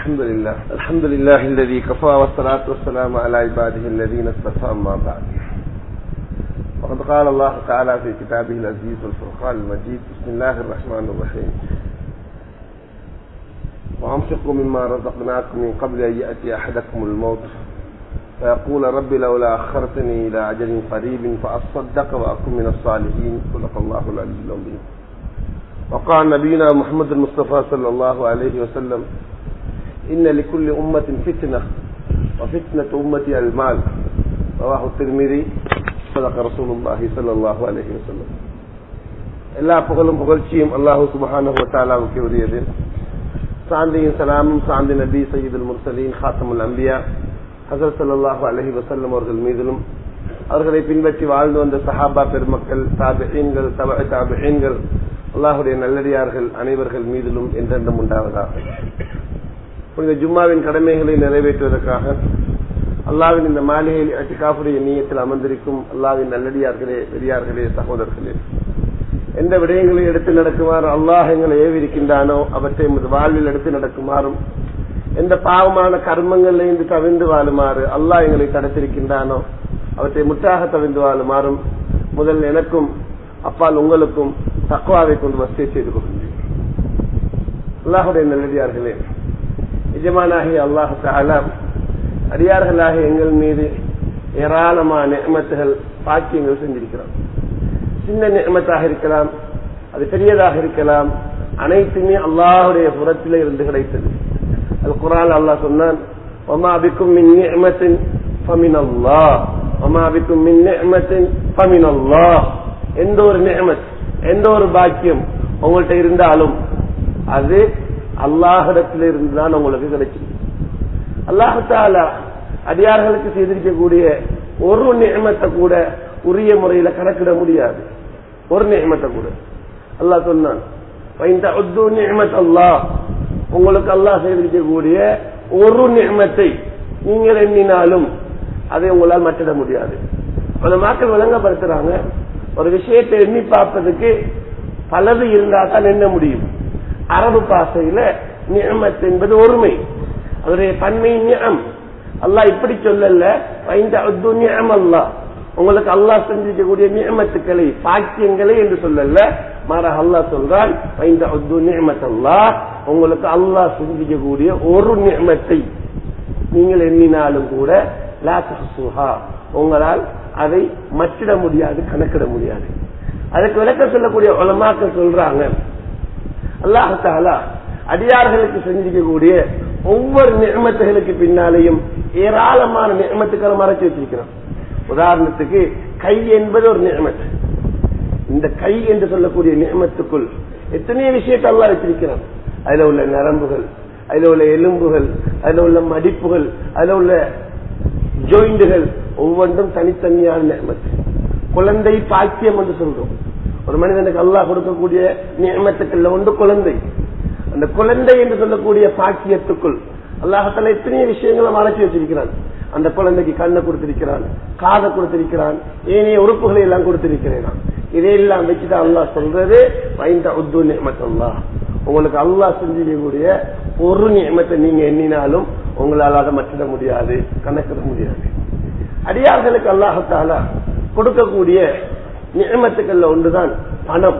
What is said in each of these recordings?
الحمد لله الحمد لله الذي كفى والصلاة والسلام على عباده الذين اصطفى أما بعد وقد قال الله تعالى في كتابه العزيز والفرقان المجيد بسم الله الرحمن الرحيم وأنفقوا مما رزقناكم من قبل أن يأتي أحدكم الموت فيقول رب لولا أخرتني إلى أجل قريب فأصدق وأكن من الصالحين صدق الله العلي العظيم وقال نبينا محمد المصطفى صلى الله عليه وسلم إن لكل أمة فتنة وفتنة أمتي المال رواه الترمذي صدق رسول الله صلى الله عليه وسلم எல்லா புகழும் புகழ்ச்சியும் அல்லாஹு சுபஹானஹு வதஆலாவுக்கு உரியது சாந்தியின் சலாமும் சாந்தி நபி சையீதுல் முர்சலீன் ஹாத்தமுல் அம்பியா ஹசரத் ஸல்லல்லாஹு அலைஹி வஸல்லம் அவர்கள் மீதிலும் அவர்களை பின்பற்றி வாழ்ந்து வந்த சஹாபா பெருமக்கள் தாபிஈன்கள் தப தாபிஈன்கள் அல்லாஹுடைய நல்லடியார்கள் அனைவர்கள் மீதிலும் என்றென்றும் உண்டாவதாக புனித ஜும்மாவின் கடமைகளை நிறைவேற்றுவதற்காக அல்லாவின் இந்த மாளிகையில் அட்டிகாஃபுடைய நீயத்தில் அமர்ந்திருக்கும் அல்லாவின் நல்லடியார்களே பெரியார்களே சகோதரர்களே எந்த விடயங்களை எடுத்து நடக்குமாறு அல்லாஹ் எங்களை ஏவிருக்கின்றானோ அவற்றை எமது வாழ்வில் எடுத்து நடக்குமாறும் எந்த பாவமான கர்மங்களில் இருந்து தவிர்ந்து வாழுமாறு அல்லாஹ் எங்களை தடுத்திருக்கின்றானோ அவற்றை முற்றாக தவிர்ந்து வாழுமாறும் முதல் எனக்கும் அப்பால் உங்களுக்கும் தக்குவாவை கொண்டு வசதி செய்து கொள்கின்றேன் அல்லாஹுடைய நல்லடியார்களே எஜமானாகிய அல்லாஹு தாலா அடியார்களாக எங்கள் மீது ஏராளமான நியமத்துகள் பாக்கியங்கள் செஞ்சிருக்கிறோம் சின்ன நியமத்தாக இருக்கலாம் அது பெரியதாக இருக்கலாம் அனைத்துமே அல்லாஹுடைய புறத்திலே இருந்து கிடைத்தது அது குரான் அல்லாஹ் சொன்னான் ஒமா பிக்கும் மின் நியமத்தின் ஃபமின் அல்லாஹ் ஒமா பிக்கும் மின் நியமத்தின் ஃபமின் அல்லாஹ் எந்த ஒரு நியமத் எந்த ஒரு பாக்கியம் உங்கள்கிட்ட இருந்தாலும் அது அல்லாஹிடத்தில் இருந்துதான் உங்களுக்கு கிடைச்சிருக்கு அல்லாஹு தாலா அடியார்களுக்கு செய்திருக்கக்கூடிய ஒரு நியமத்தை கூட உரிய முறையில கணக்கிட முடியாது ஒரு நியமத்தை கூட அல்லாஹ் சொன்னான் அல்லாஹ் உங்களுக்கு அல்லாஹ் செய்திருக்கக்கூடிய ஒரு நியமத்தை நீங்கள் எண்ணினாலும் அதை உங்களால் மற்றிட முடியாது பல மக்கள் விளங்கப்படுத்துறாங்க ஒரு விஷயத்தை எண்ணி பார்ப்பதுக்கு பலது இருந்தா தான் எண்ண முடியும் அரபு பாசையில நியமத் என்பது ஒருமை அதனுடைய பன்மை நியம் அல்லாஹ் இப்படி சொல்லல நியம் அல்லாஹ் உங்களுக்கு அல்லாஹ் செஞ்சிருக்கக்கூடிய நியமத்துக்களை பாக்கியங்களை என்று சொல்லல மாற அல்லாஹ் சொல்றான் நியமத் அல்லாஹ் உங்களுக்கு அல்லாஹ் செஞ்சிக்கக்கூடிய ஒரு நியமத்தை நீங்கள் எண்ணினாலும் கூட லாசுஹா உங்களால் அதை மற்றிட முடியாது கணக்கிட முடியாது அதுக்கு விளக்க சொல்லக்கூடிய உலமாக்கள் சொல்றாங்க அல்லாஹாலா அடியார்களுக்கு செஞ்சிருக்கக்கூடிய ஒவ்வொரு நியமத்துகளுக்கு பின்னாலேயும் ஏராளமான நியமத்துக்களை மறைச்சு வச்சிருக்கிறோம் உதாரணத்துக்கு கை என்பது ஒரு நியமத்து இந்த கை என்று சொல்லக்கூடிய நியமத்துக்குள் எத்தனையோ விஷயத்தை அல்லா வச்சிருக்கிறோம் அதுல உள்ள நரம்புகள் அதுல உள்ள எலும்புகள் அதுல உள்ள மடிப்புகள் அதுல உள்ள ஜோயிண்டுகள் ஒவ்வொன்றும் தனித்தனியான நியமத்து குழந்தை பாக்கியம் என்று சொல்றோம் ஒரு மனிதனுக்கு அல்லாஹ் கொடுக்கக்கூடிய நியமத்துக்குள்ள ஒன்று குழந்தை அந்த குழந்தை என்று சொல்லக்கூடிய பாக்கியத்துக்குள் அல்லாஹால எத்தனையோ விஷயங்களை மறைச்சி வச்சிருக்கிறான் அந்த குழந்தைக்கு கண்ணை கொடுத்திருக்கிறான் காதை கொடுத்திருக்கிறான் ஏனைய உறுப்புகளை எல்லாம் கொடுத்திருக்கிறேன் இதையெல்லாம் வச்சுதான் அல்லாஹ் சொல்றது வைந்த உத்து நியமத்தல்லா உங்களுக்கு அல்லாஹ் செஞ்சிக்கக்கூடிய ஒரு நியமத்தை நீங்க எண்ணினாலும் உங்களால் அதை மற்றிட முடியாது கணக்கிட முடியாது அடியார்களுக்கு அல்லாஹத்தாலா கொடுக்கக்கூடிய நியமத்துக்கள்ல ஒன்றுதான் பணம்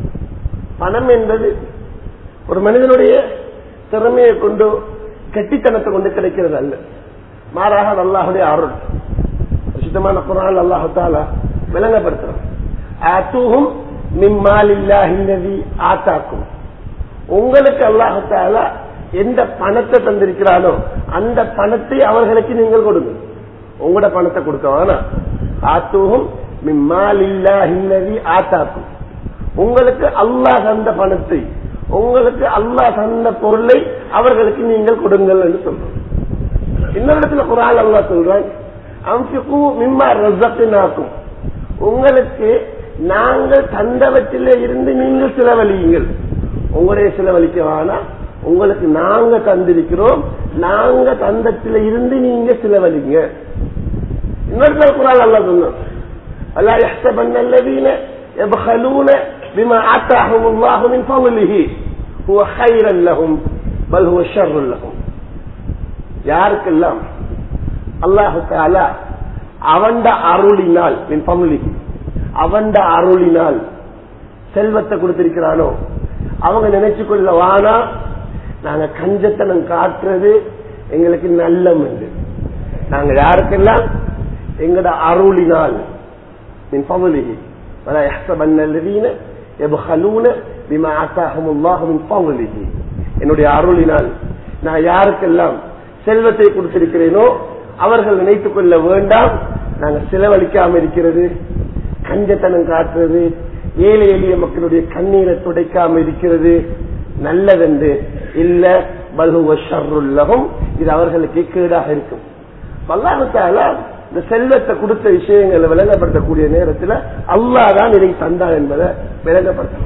பணம் என்பது ஒரு மனிதனுடைய திறமையை கொண்டு கெட்டித்தனத்தை கொண்டு கிடைக்கிறது அல்ல மாறாக அல்லாஹுடைய அருள் சுத்தமான குரான் அல்லாஹால விளங்கப்படுத்துறோம் ஆத்தூகும் மிம்மாலில்லாஹில்லதி ஆத்தாக்கும் உங்களுக்கு அல்லாஹால எந்த பணத்தை தந்திருக்கிறானோ அந்த பணத்தை அவர்களுக்கு நீங்கள் கொடுங்க உங்களோட பணத்தை கொடுக்க வேணாம் ஆத்தூகும் மிம்மாலில்லாஹில்லதி ஆத்தாக்கும் உங்களுக்கு அல்லாஹ் தந்த பணத்தை உங்களுக்கு அல்லாஹ் தந்த பொருளை அவர்களுக்கு நீங்கள் கொடுங்கள் என்று சொல்றோம் இன்னொரு இடத்துல குரான் அல்லாஹ் சொல்றான் அம்சிக்கு மிம்மா ரசத்தினாக்கும் உங்களுக்கு நாங்கள் தந்தவற்றிலே இருந்து நீங்கள் செலவழியுங்கள் உங்களுடைய செலவழிக்க வேணாம் உங்களுக்கு நாங்க தந்திருக்கிறோம் நாங்க தந்தத்தில இருந்து நீங்க செலவழிங்க இன்னொரு குரான் அல்லாஹ் சொன்னோம் அல்லா يحسبن الذين يبخلون بما آتاهم الله من فضله هو خيرا لهم بل هو شر لهم யாருக்கெல்லாம் அல்லாஹு தாலா அவண்ட அருளினால் என் பமுலி அவண்ட அருளினால் செல்வத்தை கொடுத்திருக்கிறானோ அவங்க நினைச்சு கொள்ள வானா நாங்க கஞ்சத்தனம் காட்டுறது எங்களுக்கு நல்லம் என்று நாங்க யாருக்கெல்லாம் எங்கட அருளினால் மின் பமுலிகி ولا يحسبن الذين يبخلون بما آتاهم الله من فضله என்னுடைய அருளினால் நான் யாருக்கெல்லாம் செல்வத்தை கொடுத்திருக்கிறேனோ அவர்கள் நினைத்துக் கொள்ள வேண்டாம் நாங்க செலவழிக்காம இருக்கிறது கஞ்சத்தனம் காட்டுறது ஏழை எளிய மக்களுடைய கண்ணீரை துடைக்காம இருக்கிறது நல்லதென்று இல்ல பல்குவ ஷர்ருல்லகும் இது அவர்களுக்கு கேடாக இருக்கும் அல்லாஹால இந்த செல்வத்தை கொடுத்த விஷயங்களை விளங்கப்படுத்தக்கூடிய நேரத்தில் அல்லாதான் இதை தந்தான் என்பதை விளங்கப்படுத்த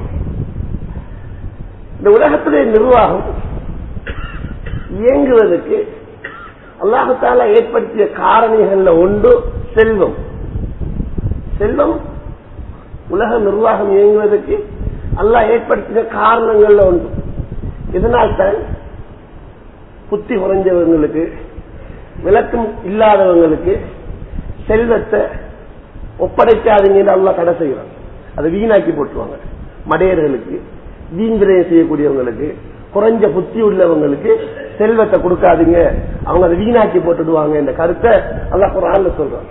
இந்த உலகத்துடைய நிர்வாகம் இயங்குவதற்கு அல்லாஹால ஏற்படுத்திய காரணிகள்ல ஒன்று செல்வம் செல்வம் உலக நிர்வாகம் இயங்குவதற்கு அல்லாஹ் ஏற்படுத்திய காரணங்கள்ல ஒன்று இதனால் தான் புத்தி குறைஞ்சவங்களுக்கு விளக்கம் இல்லாதவங்களுக்கு செல்வத்தை ஒப்படைக்காதீங்கன்னு அல்லா தடை செய்யறாங்க அதை வீணாக்கி போட்டுருவாங்க மடையர்களுக்கு வீண்விரயம் செய்யக்கூடியவங்களுக்கு குறைஞ்ச புத்தி உள்ளவங்களுக்கு செல்வத்தை கொடுக்காதீங்க அவங்க அதை வீணாக்கி போட்டுடுவாங்க இந்த கருத்தை அல்லா குரான்ல சொல்றாங்க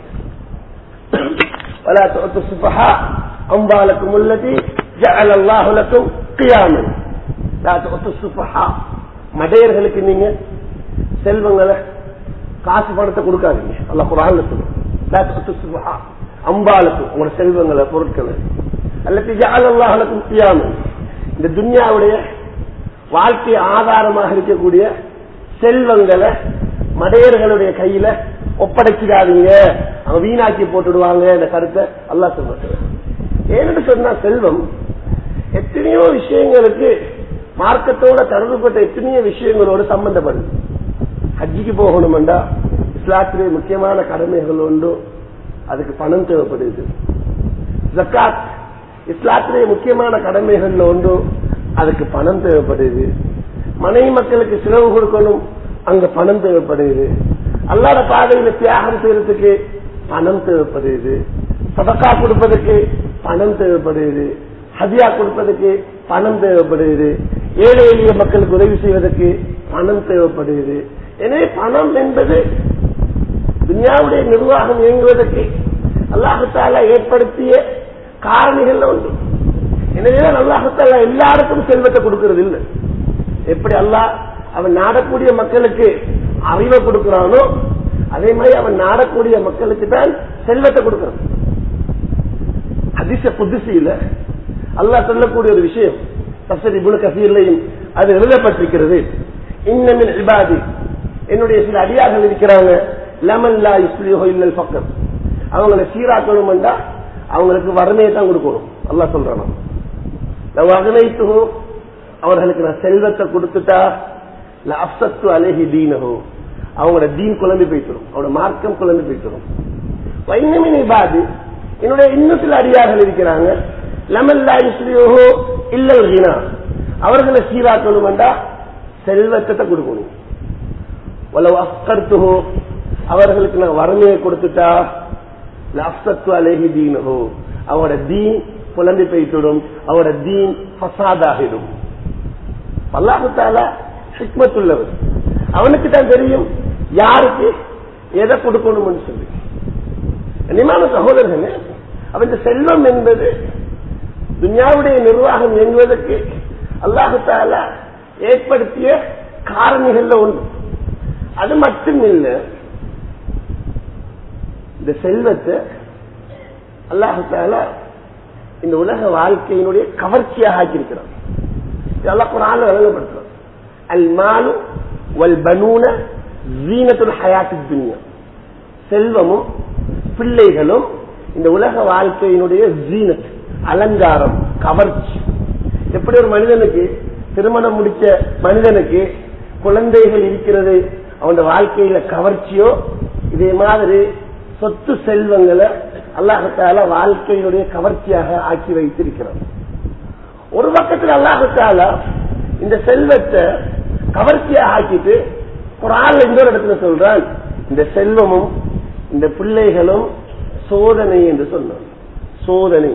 ولا تؤتوا السفهاء أموالكم التي جعل الله لكم قياما لا تؤتوا السفهاء மடையர்களுக்கு நீங்க செல்வங்களை காசு பணத்தை கொடுக்காதீங்க அல்ல குரான்ல சொல்லுங்க அம்பாளுக்கு உங்களோட செல்வங்களை பொருட்களை அல்லது ஜாலல்லாஹலுக்கும் தியாமல் இந்த துன்யாவுடைய வாழ்க்கை ஆதாரமாக இருக்கக்கூடிய செல்வங்களை மடையர்களுடைய கையில ஒப்படைச்சிடாதீங்க அவங்க வீணாக்கி போட்டுடுவாங்க இந்த கருத்தை அல்லா சொல்ற ஏன்னு சொன்னா செல்வம் எத்தனையோ விஷயங்களுக்கு மார்க்கத்தோட தொடர்புபட்ட எத்தனையோ விஷயங்களோடு சம்பந்தப்படுது ஹஜ்ஜிக்கு போகணும்டா இஸ்லாத்திலே முக்கியமான கடமைகள் உண்டு அதுக்கு பணம் தேவைப்படுது ஜக்காத் இஸ்லாத்திலே முக்கியமான கடமைகள்ல உண்டு அதுக்கு பணம் தேவைப்படுது மனைவி மக்களுக்கு செலவு கொடுக்கணும் அங்க பணம் தேவைப்படுது அல்லாத பாதையில தியாகம் செய்யறதுக்கு பணம் தேவைப்படுது சதக்கா கொடுப்பதற்கு பணம் தேவைப்படுது ஹதியா கொடுப்பதற்கு பணம் தேவைப்படுது ஏழை எளிய மக்களுக்கு உதவி செய்வதற்கு பணம் தேவைப்படுது எனவே பணம் என்பது துன்யாவுடைய நிர்வாகம் இயங்குவதற்கு அல்லாஹால ஏற்படுத்திய காரணிகள் உண்டு எனவேதான் அல்லாஹால எல்லாருக்கும் செல்வத்தை கொடுக்கிறது இல்லை எப்படி அல்லாஹ் அவன் நாடக்கூடிய மக்களுக்கு அறிவை கொடுக்கிறானோ அதே மாதிரி அவன் நாடக்கூடிய மக்களுக்கு தான் செல்வத்தை கொடுக்கிறான் அதிச புதுசியில அல்லாஹ் சொல்லக்கூடிய ஒரு விஷயம் தப்சரி குண கசீர்லையும் அது எழுதப்பட்டிருக்கிறது இன்னமின் இபாதி என்னுடைய சில அடியார்கள் இருக்கிறாங்க லமல்லா இஸ்லியோ இல்லல் பக்கம் அவங்களை சீராக்கணும்டா அவங்களுக்கு வறுமையை தான் கொடுக்கணும் அல்லா சொல்றான் அகனைத்துகோ அவர்களுக்கு நான் செல்வத்தை கொடுத்துட்டா அப்சத்து அலேஹி தீனகோ அவங்களோட தீன் குழம்பி போய்த்தரும் அவங்களோட மார்க்கம் குழம்பி போய்த்தரும் வைன்னமின் இபாது என்னுடைய இன்னும் சில அடியார்கள் இருக்கிறாங்க லமல்லா இஸ்லியோஹோ இல்லல் ஹீனா அவர்களை சீராக்கணும்டா செல்வத்தை கொடுக்கணும் உலவு அஸ்கர்த்துஹோ அவர்களுக்கு நான் வறுமையை கொடுத்துட்டா அப்சத்து அலேஹி தீனஹோ அவரோட தீன் புலம்பி போய்த்திடும் அவரோட தீன் ஃபசாதாகிடும் அல்லாஹால ஹிக்மத்துள்ளவர் அவனுக்கு தான் தெரியும் யாருக்கு எதை கொடுக்கணும்னு சொல்லி நிமான சகோதரர்களே அவன் செல்வம் என்பது துன்யாவுடைய நிர்வாகம் இயங்குவதற்கு அல்லாஹால ஏற்படுத்திய காரணிகள்ல ஒன்று அது மட்டும் இல்ல இந்த செல்வத்தை அல்லாஹால இந்த உலக வாழ்க்கையினுடைய கவர்ச்சியாக ஆக்கியிருக்கிறான் இதெல்லாம் குரான் வழங்கப்படுத்துறோம் அல் மாலு வல் பனூன ஜீனத்துல் ஹயாத்து துன்யா செல்வமும் பிள்ளைகளும் இந்த உலக வாழ்க்கையினுடைய ஜீனத் அலங்காரம் கவர்ச்சி எப்படி ஒரு மனிதனுக்கு திருமணம் முடிச்ச மனிதனுக்கு குழந்தைகள் இருக்கிறது அவன் வாழ்க்கையில கவர்ச்சியோ இதே மாதிரி சொத்து செல்வங்களை அல்லாஹத்தால வாழ்க்கையினுடைய கவர்ச்சியாக ஆக்கி வைத்திருக்கிறான் ஒரு பக்கத்தில் அல்லாஹத்தால இந்த செல்வத்தை கவர்ச்சியாக ஆக்கிட்டு குரான்ல இன்னொரு இடத்துல சொல்றான் இந்த செல்வமும் இந்த பிள்ளைகளும் சோதனை என்று சொன்னான் சோதனை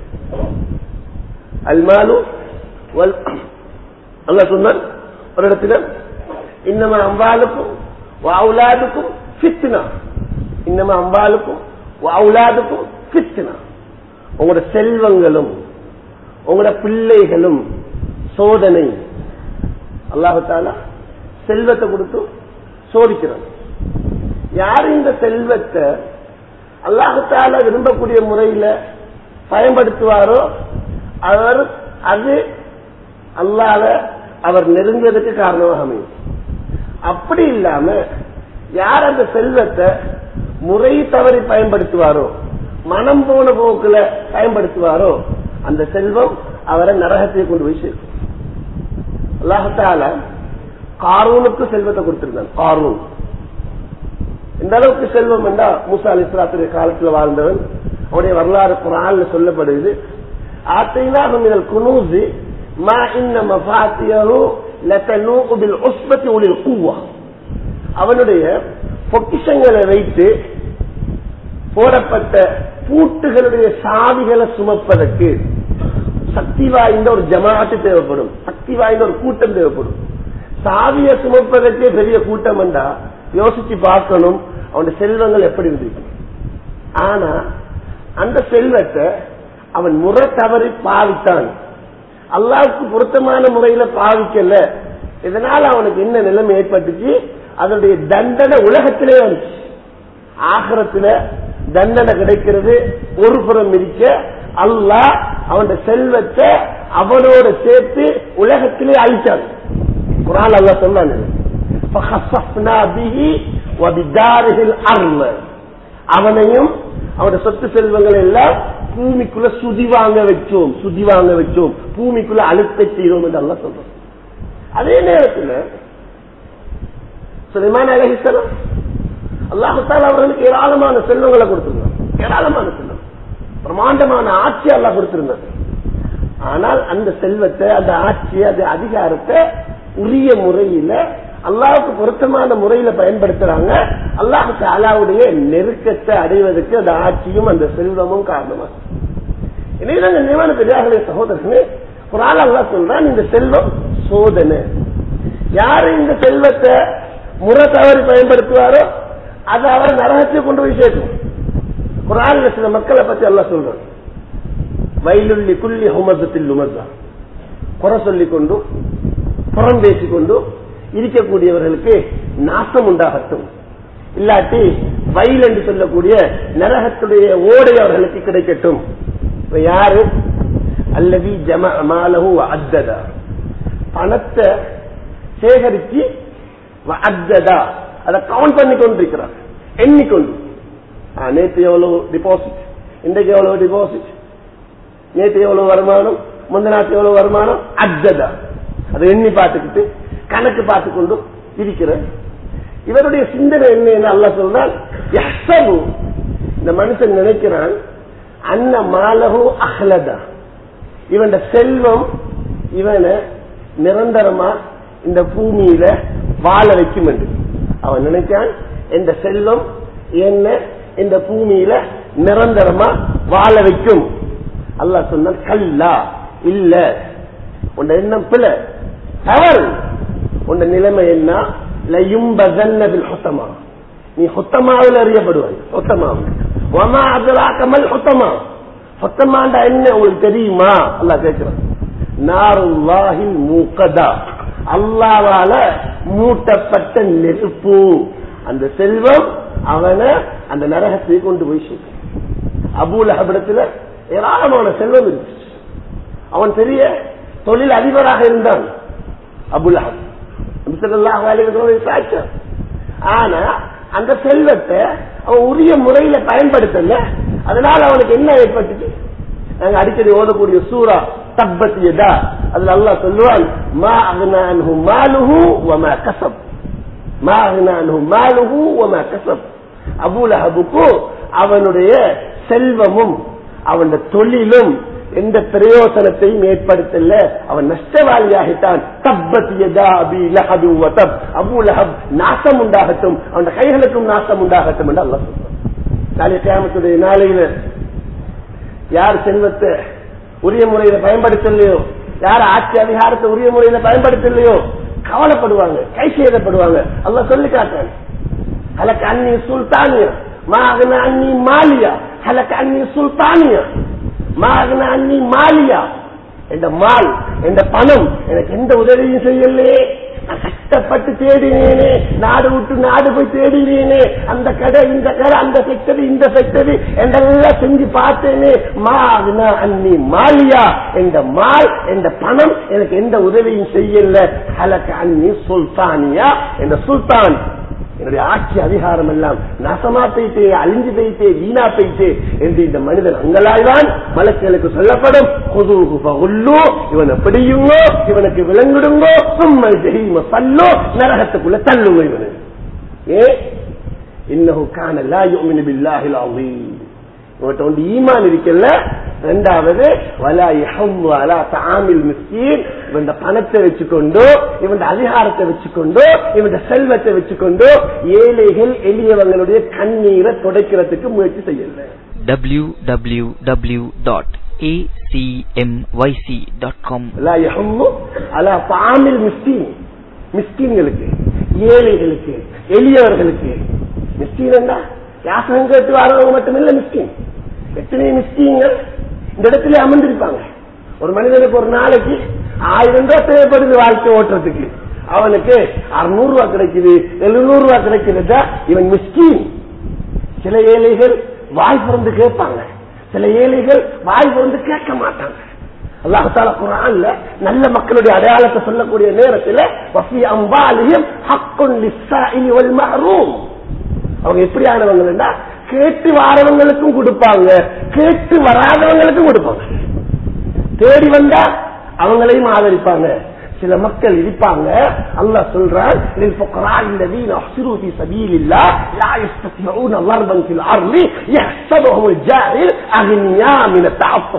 அல்மாலு வல் அல்ல சொன்னான் ஒரு இடத்துல இன்னமா அம்பாலுக்கும் அவுலாதுக்கும் ஃபித்னா இன்னமா அம்பாலுக்கும் அவுலாதுக்கும் ஃபித்னா உங்களோட செல்வங்களும் உங்களோட பிள்ளைகளும் சோதனை அல்லாஹால செல்வத்தை கொடுத்து சோதிக்கிறான் யார் இந்த செல்வத்தை அல்லாஹால விரும்பக்கூடிய முறையில பயன்படுத்துவாரோ அவர் அது அல்லாத அவர் நெருங்குவதற்கு காரணமாக அமையும் அப்படி இல்லாம யார் அந்த செல்வத்தை முறை தவறி பயன்படுத்துவாரோ மனம் போன போக்குல பயன்படுத்துவாரோ அந்த செல்வம் அவரை நரகத்தை கொண்டு போய் சேர்க்கும் அல்லாஹால காரூனுக்கு செல்வத்தை கொடுத்திருந்தான் காரூன் இந்த அளவுக்கு செல்வம் என்றா மூசா அலி இஸ்லாத்துடைய காலத்தில் வாழ்ந்தவன் அவருடைய வரலாறு குரான்ல சொல்லப்படுது ஆத்தைனாக மினல் குனூசி மா இன்ன மஃபாத்தியஹு லதனூஉ பில் உஸ்பத்தி உலில் குவ்வா அவனுடைய பொக்கிஷங்களை வைத்து போடப்பட்ட பூட்டுகளுடைய சாவிகளை சுமப்பதற்கு சக்தி வாய்ந்த ஒரு ஜமாத்து தேவைப்படும் சக்தி வாய்ந்த ஒரு கூட்டம் தேவைப்படும் சாவியை சுமப்பதற்கே பெரிய கூட்டம் என்றா யோசிச்சு பார்க்கணும் அவனுடைய செல்வங்கள் எப்படி இருந்துச்சு ஆனா அந்த செல்வத்தை அவன் முறை தவறி பாவித்தான் அல்லாவுக்கு பொருத்தமான முறையில பாவிக்கல இதனால அவனுக்கு என்ன நிலைமை ஏற்பட்டுச்சு அதனுடைய தண்டனை உலகத்திலே வந்துச்சு ஆகரத்துல தண்டனை கிடைக்கிறது ஒரு புறம் இருக்க அல்லாஹ் அவனுடைய செல்வத்தை அவனோட சேர்த்து உலகத்திலே அழிச்சான் குரான் அல்லா சொன்னாங்க அவனையும் அவனுடைய சொத்து செல்வங்கள் எல்லாம் பூமிக்குள்ள சுதி வாங்க வச்சோம் சுதி வாங்க வச்சோம் பூமிக்குள்ள அழுத்த செய்தோம் என்று அல்லா சொல்றோம் அதே நேரத்தில் சுலைமான் அலஹிசலம் அல்லாஹால அவர்களுக்கு ஏராளமான செல்வங்களை கொடுத்திருந்தார் ஏராளமான செல்வம் பிரமாண்டமான ஆட்சி அல்லா கொடுத்திருந்தார் ஆனால் அந்த செல்வத்தை அந்த ஆட்சி அந்த அதிகாரத்தை உரிய முறையில அல்லாவுக்கு பொருத்தமான முறையில பயன்படுத்துறாங்க அல்லாஹுக்கு அல்லாவுடைய நெருக்கத்தை அடைவதற்கு அந்த ஆட்சியும் அந்த செல்வமும் காரணமா எனவே நினைவான பெரியார்களே சகோதரர்களே குரான் அல்லா சொல்றான் இந்த செல்வம் சோதனை யாரு இந்த செல்வத்தை முறை தவறி பயன்படுத்துவாரோ அது அவர் நரகத்தை கொண்டு போய் சேர்க்கும் குரான்ல சில மக்களை பத்தி எல்லாம் சொல்றான் வயலுள்ளி குள்ளி ஹுமசத்தில் உமர்தா குறை சொல்லிக் கொண்டு புறம் பேசிக்கொண்டு இருக்கக்கூடியவர்களுக்கு நாசம் உண்டாகட்டும் இல்லாட்டி வயல் என்று சொல்லக்கூடிய நரகத்துடைய ஓடை அவர்களுக்கு கிடைக்கட்டும் இப்ப யாரு அல்லது ஜம மாலகு அத்ததா பணத்தை சேகரிச்சு அத்ததா அதை கவுண்ட் பண்ணி கொண்டிருக்கிறார் எண்ணிக்கொண்டு நேற்று எவ்வளவு டிபாசிட் இன்றைக்கு எவ்வளவு டிபாசிட் நேற்று எவ்வளவு வருமானம் முந்த நாட்டு எவ்வளவு வருமானம் அத்ததா அதை எண்ணி பார்த்துக்கிட்டு கணக்கு பார்த்து கொண்டு இருக்கிற இவருடைய சிந்தனை என்ன அல்ல சொல்றால் இந்த மனுஷன் நினைக்கிறான் அன்ன மாலகு அஹ்லதா இவன் செல்வம் இவனை நிரந்தரமா இந்த பூமியில வாழ வைக்கும் என்று அவன் நினைச்சான் இந்த செல்வம் என்ன இந்த பூமியில நிரந்தரமா வாழ வைக்கும் அல்லா சொன்ன கல்லா இல்ல உன் எண்ணம் பிள்ளை தவறு உன் நிலைமை என்ன லயும்பகன்னபில் ஹொத்தமா நீ ஹொத்தமாவில் அறியப்படுவாய் ஹொத்தமாவில் ஒமா அதலாக்கமல் ஹொத்தமா ஹொத்தமாண்டா என்ன உங்களுக்கு தெரியுமா அல்லா கேட்கிறான் நாருல்லாஹில் மூக்கதா அல்லாவால மூட்டப்பட்ட நெருப்பு அந்த செல்வம் அவனை அந்த நரகத்தை கொண்டு போய் சேர்க்கும் அபூல் அபிடத்துல ஏராளமான செல்வம் இருக்கு அவன் பெரிய தொழில் அதிபராக இருந்தான் அபுல் சாட்சம் ஆனா அந்த செல்வத்தை அவன் உரிய முறையில பயன்படுத்தல அதனால அவனுக்கு என்ன ஏற்பட்டுச்சு நாங்க அடிக்கடி ஓதக்கூடிய சூரா தப்பத்தியதா அதுல அல்லா சொல்லுவான் மா அகனானு மாலுஹு வமா கசப் மா அகனானு மாலுஹு வமா கசப் அபுலஹபுக்கு அவனுடைய செல்வமும் அவனுடைய தொழிலும் எந்த பிரயோசனத்தையும் ஏற்படுத்தல அவன் நஷ்டவாளியாகிட்டான் தப்பத் யதா அபி லஹபி வதப் அபு லஹப் நாசம் உண்டாகட்டும் அவன் கைகளுக்கும் நாசம் உண்டாகட்டும் என்று அல்லாஹ் சொல்றான் நாளை கியாமத்துடைய நாளையில யார் செல்வத்தை உரிய முறையில பயன்படுத்தலையோ யார் ஆட்சி அதிகாரத்தை உரிய முறையில பயன்படுத்தலையோ கவலைப்படுவாங்க கை செய்தப்படுவாங்க அல்லாஹ் சொல்லி காட்டாங்க ஹலக் அன்னி சுல்தானியா மாகன அன்னி மாலியா ஹலக் அன்னி சுல்தானியா மாகன அன்னி மாலியா என்ற மால் என்ற பணம் எனக்கு எந்த உதவியும் செய்யலையே நான் கஷ்டப்பட்டு தேடினேனே நாடு விட்டு நாடு போய் தேடினேனே அந்த கடை இந்த கடை அந்த ஃபேக்டரி இந்த ஃபேக்டரி என்றெல்லாம் செஞ்சு பார்த்தேனே மாவினா அன்னி மாலியா என்ற மால் என்ற பணம் எனக்கு எந்த உதவியும் செய்யல ஹலக்க அன்னி சுல்தானியா என்ற சுல்தான் என்னுடைய ஆட்சி அதிகாரம் எல்லாம் நாசமா போயிட்டே அழிஞ்சு போயிட்டே வீணா போயிட்டே என்று இந்த மனிதன் அங்கலாய்வான் மலக்களுக்கு சொல்லப்படும் கொது உள்ளோ இவனை பிடியுங்கோ இவனுக்கு விலங்கிடுங்கோ சும்மை ஜெயிம பல்லோ நரகத்துக்குள்ள தள்ளுங்க இவனு ஏ இன்னஹு கான லா யுமினு பில்லாஹில் அஸீம் இவன்கிட்ட வந்து ஈமான் இருக்கல ரெண்டாவது வலா யஹம்மு அலா தஆமில் மிஸ்கீன் இவன் பணத்தை வச்சுக்கொண்டோ இவன் அதிகாரத்தை வச்சுக்கொண்டோ இவன் செல்வத்தை வச்சுக்கொண்டோ ஏழைகள் எளியவங்களுடைய கண்ணீரை துடைக்கிறதுக்கு முயற்சி செய்யல www.acmyc.com லா யஹம்மு அலா தஆமில் மிஸ்கீன் மிஸ்கீன்களுக்கு ஏழைகளுக்கு எளியவர்களுக்கு மிஸ்கீன் என்ன யாசகம் கேட்டு வரவங்க மட்டுமில்ல மிஸ்கின் எத்தனை மிஸ்கீன்கள் இந்த இடத்துல அமர்ந்திருப்பாங்க ஒரு மனிதனுக்கு ஒரு நாளைக்கு ஆயிரம் ரூபாய் தேவைப்படுது வாழ்க்கை ஓட்டுறதுக்கு அவனுக்கு அறுநூறு ரூபாய் கிடைக்குது எழுநூறு ரூபாய் கிடைக்கிறதா இவன் மிஸ்கீன் சில ஏழைகள் வாய் பிறந்து கேட்பாங்க சில ஏழைகள் வாய் பிறந்து கேட்க மாட்டாங்க அல்லாஹால குரான்ல நல்ல மக்களுடைய அடையாளத்தை சொல்லக்கூடிய நேரத்தில் வஃபி அம்பாலியும் ஹக்குன் லிஸ்ஸாஇலி வல் மஹ்ரூம் அவங்க எப்படியானவங்க கேட்டு வாரவங்களுக்கும் கொடுப்பாங்க கேட்டு வராதவங்களுக்கும் கொடுப்பாங்க தேடி வந்தா அவங்களையும் ஆதரிப்பாங்க சில மக்கள் இருப்பாங்க அல்லாஹ் சொல்றான் للفقراء الذين احصروا في سبيل الله لا يستطيعون ضربا في الارض يحسبهم الجاهل اغنياء من التعفف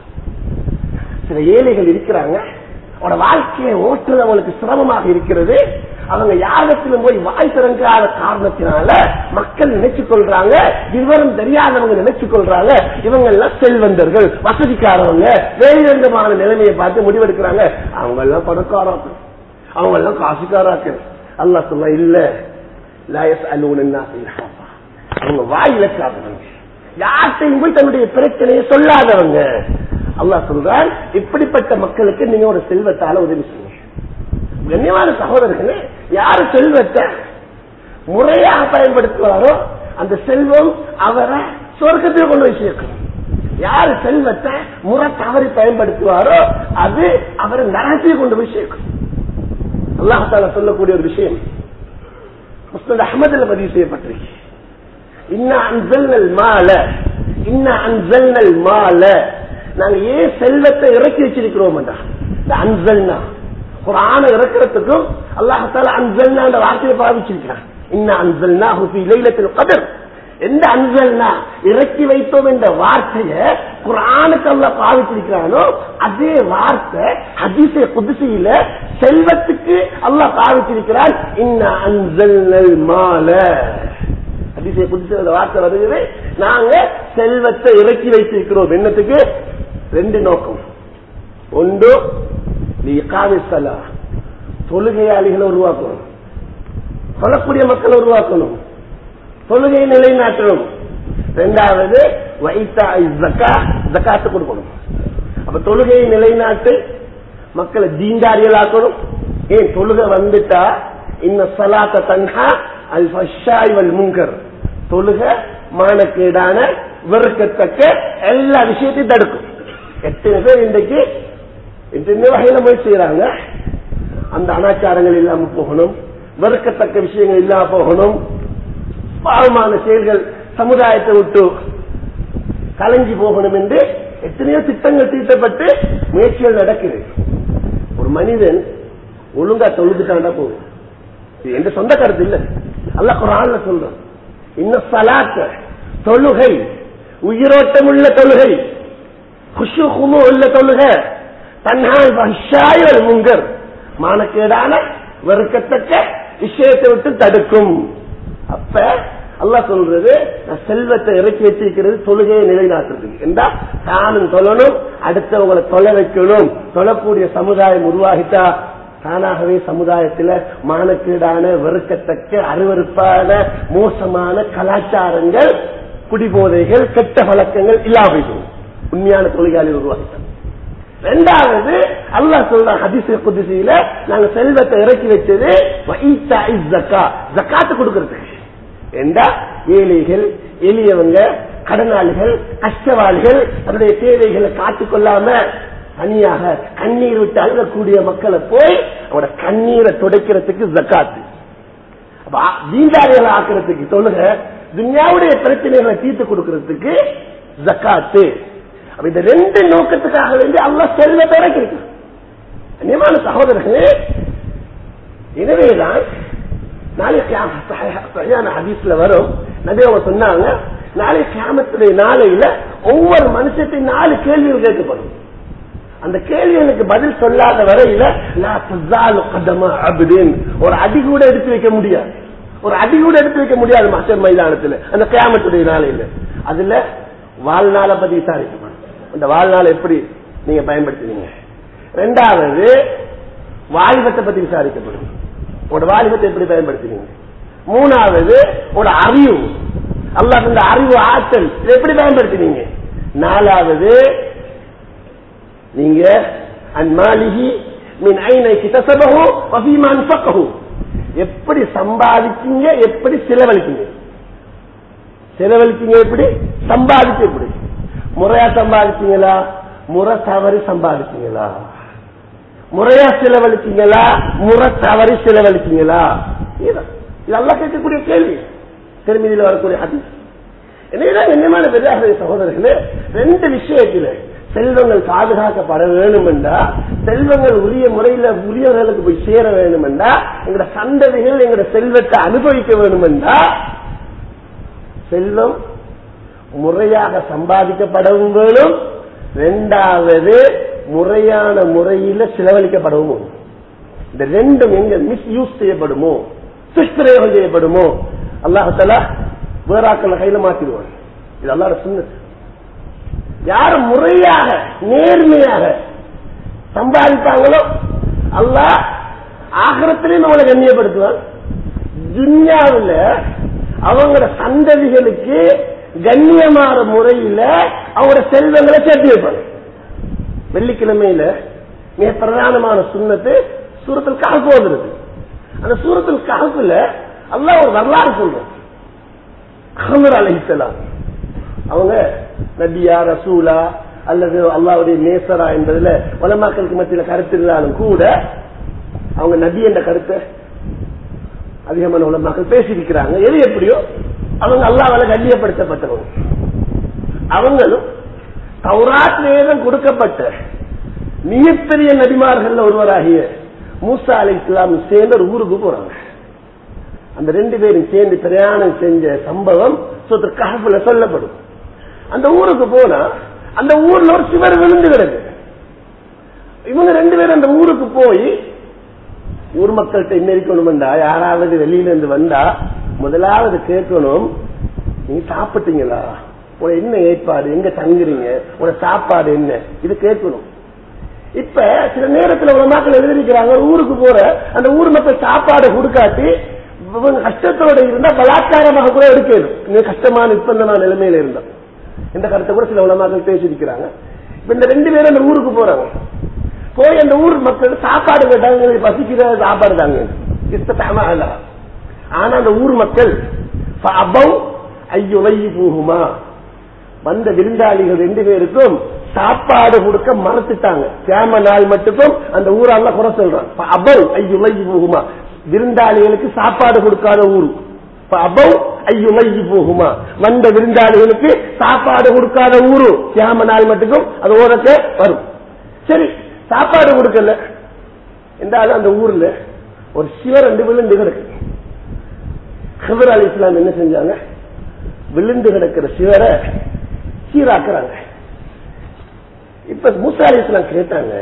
சில ஏழைகள் இருக்கிறாங்க அவனோட வாழ்க்கையை ஓட்டுறது அவங்களுக்கு சிரமமாக இருக்கிறது அவங்க யாரிடத்திலும் போய் வாய் திறங்காத காரணத்தினால மக்கள் நினைச்சு கொள்றாங்க விவரம் தெரியாதவங்க நினைச்சு கொள்றாங்க இவங்க எல்லாம் செல்வந்தர்கள் வசதிக்காரவங்க வேறு விதமான நிலைமையை பார்த்து முடிவெடுக்கிறாங்க அவங்க எல்லாம் பணக்காராக்கள் அவங்க எல்லாம் காசுக்காராக்கள் அல்லா சொல்ல இல்ல லாயஸ் அலுவலா அவங்க வாய் இழக்காதவங்க யார்கிட்டையும் போய் தன்னுடைய பிரச்சனையை சொல்லாதவங்க அல்லாஹ் சொல்றான் இப்படிப்பட்ட மக்களுக்கு நீங்க ஒரு செல்வத்தால உதவி செய்யுங்க கண்ணியமான சகோதரர்களே யாரு செல்வத்தை முறையாக பயன்படுத்துவாரோ அந்த செல்வம் அவரை சொர்க்கத்தில் கொண்டு போய் சேர்க்கும் யாரு செல்வத்தை முறை தவறி பயன்படுத்துவாரோ அது அவரை நரகத்தில் கொண்டு போய் சேர்க்கும் அல்லாஹால சொல்லக்கூடிய ஒரு விஷயம் முஸ்தத் அகமதுல பதிவு செய்யப்பட்டிருக்கு இன்ன அன்சல்னல் மால இன்ன அன்சல்னல் மால நாங்க ஏன் செல்வத்தை இறக்கி வச்சிருக்கிறோம் இந்த அன்சல்னா குரான இறக்கிறதுக்கும் அல்லாஹால அன்சல்னா என்ற வார்த்தையை பாவிச்சிருக்கிறான் இன்ன அன்சல்னா ஹுஃபி லைலத்தில் கதர் எந்த அன்சல்னா இறக்கி வைத்தோம் என்ற வார்த்தைய குரானுக்கு அல்ல பாவிச்சிருக்கிறானோ அதே வார்த்தை ஹதீச குதிசையில செல்வத்துக்கு அல்லாஹ் பாவிச்சிருக்கிறான் இன்ன அன்சல் மால ஹதீச குதிசையில வார்த்தை வருகிறது நாங்க செல்வத்தை இறக்கி வைத்திருக்கிறோம் என்னத்துக்கு ரெண்டு நோக்கம் ஒன்று சலா தொழுகையாளிகளை உருவாக்கணும் சொல்லக்கூடிய மக்களை உருவாக்கணும் தொழுகையை நிலைநாட்டணும் இரண்டாவது வைத்தா ஜக்காத்து கொடுக்கணும் அப்ப தொழுகையை நிலைநாட்டு மக்களை தீண்டாரியலாக்கணும் ஏன் தொழுகை வந்துட்டா இந்த சலாத்த தன்ஹா அல் ஃபஷாய் வல் முங்கர் தொழுக மானக்கேடான வெறுக்கத்தக்க எல்லா விஷயத்தையும் தடுக்கும் எத்தனை பேர் இன்றைக்கு எத்தனை வகையில முயற்சி செய்யறாங்க அந்த அனாச்சாரங்கள் இல்லாம போகணும் வெறுக்கத்தக்க விஷயங்கள் இல்லாம போகணும் பாவமான செயல்கள் சமுதாயத்தை விட்டு கலைஞ்சி போகணும் என்று எத்தனையோ திட்டங்கள் தீட்டப்பட்டு முயற்சிகள் நடக்குது ஒரு மனிதன் ஒழுங்கா தொழுதுட்டாண்டா போகும் இது எந்த சொந்த கருத்து இல்ல அல்ல குரான்ல சொல்றோம் இன்னும் சலாத்த தொழுகை உயிரோட்டமுள்ள தொழுகை குஷு குமு உள்ள தொழுக தன்னால் வஷாயல் முங்கர் மானக்கேடான வெறுக்கத்தக்க விஷயத்தை விட்டு தடுக்கும் அப்ப அல்லாஹ் சொல்றது நான் செல்வத்தை இறக்கி வச்சிருக்கிறது தொழுகையை நிலைநாட்டுறதுக்கு என்றா தானும் தொழணும் அடுத்தவங்களை தொலை வைக்கணும் தொழக்கூடிய சமுதாயம் உருவாகிட்டா தானாகவே சமுதாயத்துல மானக்கீடான வெறுக்கத்தக்க அருவருப்பான மோசமான கலாச்சாரங்கள் குடிபோதைகள் கெட்ட பழக்கங்கள் இல்லாமல் உண்மையான தொழிலாளி உருவாகிட்டார் ரெண்டாவது அல்லாஹ் சொல்ற ஹதீஸ் குதிசியில நாங்க செல்வத்தை இறக்கி வச்சது வஈத்தா இஸ் ஜக்கா ஜக்காத்து கொடுக்கறதுக்கு என்றா ஏழைகள் எளியவங்க கடனாளிகள் கஷ்டவாளிகள் தன்னுடைய தேவைகளை காட்டிக் கொள்ளாம தனியாக கண்ணீர் விட்டு அழுகக்கூடிய மக்களை போய் அவரோட கண்ணீரை துடைக்கிறதுக்கு ஜக்காத்து தீண்டாளிகளை ஆக்கிறதுக்கு சொல்லுங்க துன்யாவுடைய பிரச்சனைகளை தீர்த்து கொடுக்கறதுக்கு ஜக்காத்து அப்ப இந்த ரெண்டு நோக்கத்துக்காக வேண்டி அல்லா செல்வத்தை இறக்கிருக்கு நியமான சகோதரர்களே எனவேதான் நாளைக்கு சரியான ஹதீஸ்ல வரும் நபி அவங்க சொன்னாங்க நாளை கிராமத்துடைய நாளையில ஒவ்வொரு மனுஷத்தையும் நாலு கேள்விகள் கேட்கப்படும் அந்த கேள்விகளுக்கு பதில் சொல்லாத வரையில ஒரு அடி கூட எடுத்து வைக்க முடியாது ஒரு அடி கூட எடுத்து வைக்க முடியாது மாஸ்டர் மைதானத்துல அந்த கிராமத்துடைய நாளையில அதுல வாழ்நாளை பத்தி விசாரிக்கப்படும் அந்த வாழ்நாளை எப்படி நீங்க பயன்படுத்தினீங்க ரெண்டாவது வாலிபத்தை பத்தி விசாரிக்கப்படும் உங்களோட வாலிபத்தை எப்படி பயன்படுத்தினீங்க மூணாவது உங்களோட அறிவு அல்லாஹ் இந்த அறிவு ஆற்றல் இதை எப்படி பயன்படுத்தினீங்க நாலாவது நீங்க அன்மாலிகி மின் ஐனை கிட்டசபகு வசீமான் பக்ககு எப்படி சம்பாதிச்சீங்க எப்படி செலவழிச்சீங்க செலவழிச்சீங்க எப்படி சம்பாதிச்சு எப்படி முறையா சம்பாதிச்சீங்களா முறை தவறி சம்பாதிச்சீங்களா முறையா செலவழிச்சீங்களா முறை தவறி செலவழிச்சீங்களா இதெல்லாம் கேட்கக்கூடிய கேள்வி திருமதியில் வரக்கூடிய அதி என்னதான் என்னமான பெரியார்கள் சகோதரர்களே ரெண்டு விஷயத்துல செல்வங்கள் பாதுகாக்கப்பட வேண்டும் என்றா செல்வங்கள் உரிய முறையில உரியவர்களுக்கு போய் சேர வேண்டும் என்றா எங்களோட சந்ததிகள் எங்களோட செல்வத்தை அனுபவிக்க வேண்டும் என்றா செல்வம் முறையாக சம்பாதிக்கப்படவும் வேணும் ரெண்டாவது முறையான முறையில செலவழிக்கப்படவும் இந்த ரெண்டும் எங்க மிஸ்யூஸ் செய்யப்படுமோ துஷ்பிரயோகம் செய்யப்படுமோ அல்லாஹால வேறாக்கள் கையில மாத்திடுவான் இது அல்லாட சுண்ணத்து யார் முறையாக நேர்மையாக சம்பாதிப்பாங்களோ அல்லாஹ் ஆகரத்திலையும் அவளை கண்ணியப்படுத்துவான் துன்யாவில் அவங்களோட சந்ததிகளுக்கு கண்ணியமான முறையில அவங்களோட செல்வங்களை சேர்த்து வைப்பாங்க வெள்ளிக்கிழமையில மிக பிரதானமான சுண்ணத்து சூரத்தில் காப்பு வந்துருது அந்த சூரத்தில் காப்புல அல்லா ஒரு வரலாறு சொல்றோம் அகமர் அலிசலாம் அவங்க நபியா ரசூலா அல்லது அல்லாவுடைய நேசரா என்பதுல வளமாக்களுக்கு மத்தியில கருத்து இருந்தாலும் கூட அவங்க நபி என்ற கருத்தை அதிகமான உலமாக்கள் பேசியிருக்கிறாங்க எது எப்படியோ அவங்க அல்லாவால கண்ணியப்படுத்தப்பட்டவங்க அவங்களும் தௌராத் வேதம் கொடுக்கப்பட்ட மிகப்பெரிய நபிமார்கள் ஒருவராகிய மூசா அலை இஸ்லாம் சேர்ந்து ஒரு ஊருக்கு போறாங்க அந்த ரெண்டு பேரும் சேர்ந்து பிரயாணம் செஞ்ச சம்பவம் காப்புல சொல்லப்படும் அந்த ஊருக்கு போனா அந்த ஊர்ல ஒரு சிவர் விழுந்து கிடக்கு இவங்க ரெண்டு பேரும் அந்த ஊருக்கு போய் ஊர் மக்கள்கிட்ட என்ன இருக்கணும்டா யாராவது வெளியில இருந்து வந்தா முதலாவது கேட்கணும் நீங்க சாப்பிட்டீங்களா உன என்ன ஏற்பாடு எங்க தங்குறீங்க உன சாப்பாடு என்ன இது கேட்கணும் இப்ப சில நேரத்தில் உள்ள மக்கள் எழுதிருக்கிறாங்க ஊருக்கு போற அந்த ஊர் மக்கள் சாப்பாடு கொடுக்காட்டி இவங்க கஷ்டத்தோட இருந்தா பலாத்காரமாக கூட எடுக்கணும் இன்னும் கஷ்டமான நிர்பந்தமான நிலைமையில இருந்தா இந்த கருத்தை கூட சில உலமாக்கள் பேசியிருக்கிறாங்க இப்ப இந்த ரெண்டு பேரும் அந்த ஊருக்கு போறாங்க போய் அந்த ஊர் மக்கள் சாப்பாடு கேட்டாங்க பசிக்கிற சாப்பாடு தாங்க இஷ்டத்தாம ஆனா அந்த ஊர் மக்கள் ஐயோ போகுமா வந்த விருந்தாளிகள் ரெண்டு பேருக்கும் சாப்பாடு கொடுக்க மறந்துட்டாங்க கேம நாள் மட்டுக்கும் அந்த ஊரால குறை சொல்றான் அபவ் ஐயோ போகுமா விருந்தாளிகளுக்கு சாப்பாடு கொடுக்காத ஊரு அபவ் ஐயோ போகுமா வந்த விருந்தாளிகளுக்கு சாப்பாடு கொடுக்காத ஊரு கேம நாள் மட்டுக்கும் அது ஓரத்த வரும் சரி சாப்பாடு கொடுக்கல என்றாலும் அந்த ஊர்ல ஒரு சிவர் ரெண்டு விழுந்து கிடக்கு ஹபர் அலி இஸ்லாம் என்ன செஞ்சாங்க விழுந்து கிடக்கிற சிவரை சீராக்குறாங்க இப்ப மூசா அலிஸ்லாம் கேட்டாங்க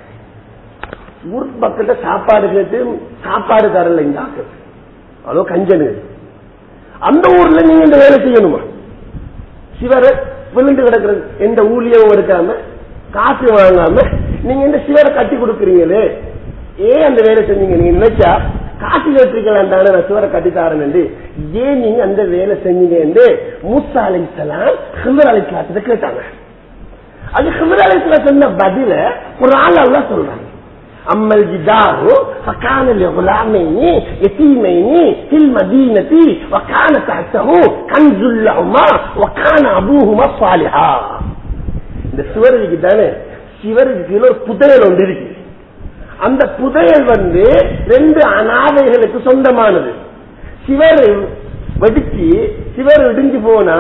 ஊர் பக்கத்துல சாப்பாடு கேட்டு சாப்பாடு தரல இந்த ஆக்கள் அதோ கஞ்சனு அந்த ஊர்ல நீங்க இந்த வேலை செய்யணுமா சிவரை விழுந்து கிடக்கிறது எந்த ஊழியமும் எடுக்காம காசு வாங்காம நீங்க இந்த சிவரை கட்டி கொடுக்குறீங்களே ஏன் அந்த வேலை செஞ்சீங்க நீங்க நினைச்சா காசு கேட்டிருக்கலாம் தானே நான் சிவரை கட்டி தரேன் ஏன் நீங்க அந்த வேலை செஞ்சீங்க என்று மூசா அலிசலாம் ஹிந்தர் அலிஸ்லாத்தை கேட்டாங்க அது ஹிந்தர் அலிஸ்லாம் சொன்ன பதில ஒரு ஆள் எல்லாம் சொல்றாங்க أما الجدار فكان لغلامين يتيمين في المدينة وكان تحته كنز لهما وكان أبوهما صالحا இந்த சுவருக்கு தானே சிவருக்கு கீழே ஒரு புதையல் ஒன்று இருக்கு அந்த புதையல் வந்து ரெண்டு அனாதைகளுக்கு சொந்தமானது சிவர் வெடிச்சு சிவர் இடிஞ்சு போனா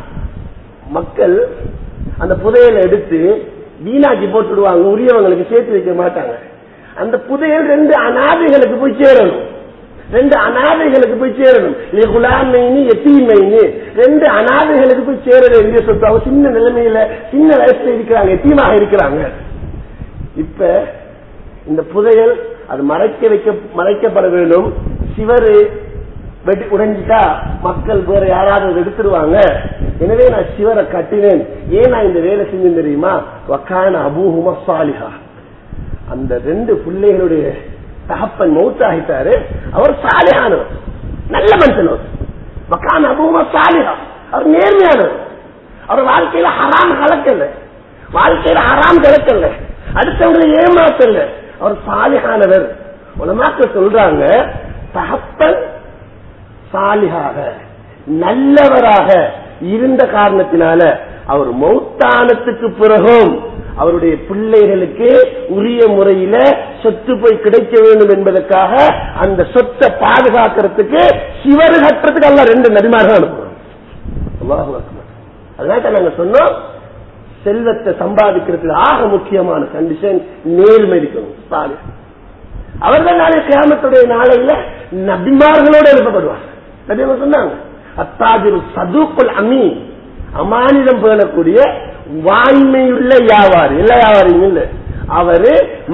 மக்கள் அந்த புதையலை எடுத்து வீணாக்கி போட்டுடுவாங்க உரியவங்களுக்கு சேர்த்து வைக்க மாட்டாங்க அந்த புதையல் ரெண்டு அனாதைகளுக்கு போய் சேரணும் ரெண்டு அனாதைகளுக்கு போய் சேரணும் குலாமைனி எத்தீமைனி ரெண்டு அனாதைகளுக்கு போய் சேர வேண்டிய சொத்து அவங்க சின்ன நிலைமையில சின்ன வயசுல இருக்கிறாங்க எத்தீமாக இருக்கிறாங்க இப்ப இந்த புதையல் அது மறைக்க வைக்க மறைக்கப்பட வேண்டும் சிவரு வெட்டி உடைஞ்சிட்டா மக்கள் வேற யாராவது எடுத்துருவாங்க எனவே நான் சிவரை கட்டினேன் ஏன் நான் இந்த வேலை செஞ்சேன் தெரியுமா வக்கான அபூஹுமா சாலிஹா அந்த ரெண்டு பிள்ளைகளுடைய தகப்பன் மௌத்தாகிட்டாரு அவர் சாலியானவர் நல்ல மனுஷன் வக்கான அபூஹுமா சாலிஹா அவர் நேர்மையானவர் அவர் வாழ்க்கையில ஹராம் கலக்கல வாழ்க்கையில ஹராம் கலக்கல அடுத்தவங்களை ஏமாத்தல அவர் சாலிகானவர் உலமாக்கள் சொல்றாங்க தகப்பன் சாலிகாக நல்லவராக இருந்த காரணத்தினால அவர் மௌத்தானத்துக்கு பிறகும் அவருடைய பிள்ளைகளுக்கு உரிய முறையில சொத்து போய் கிடைக்க வேண்டும் என்பதற்காக அந்த சொத்தை பாதுகாக்கிறதுக்கு சிவர் கட்டுறதுக்கு எல்லாம் ரெண்டு நடிமார்கள் அனுப்புறோம் அதனால நாங்க சொன்னோம் செல்வத்தை சம்பாதிக்கிறதுக்கு ஆக முக்கியமான கண்டிஷன் நேர்மை இருக்கணும் சாலி அவர்கள் நாளை கிராமத்துடைய நாளையில நபிமார்களோடு எழுப்பப்படுவாங்க நபி சொன்னாங்க அத்தாஜிரு சதுக்குள் அமீ அமானிதம் பேணக்கூடிய வாய்மையுள்ள வியாபாரி எல்லா வியாபாரியும் இல்ல அவரு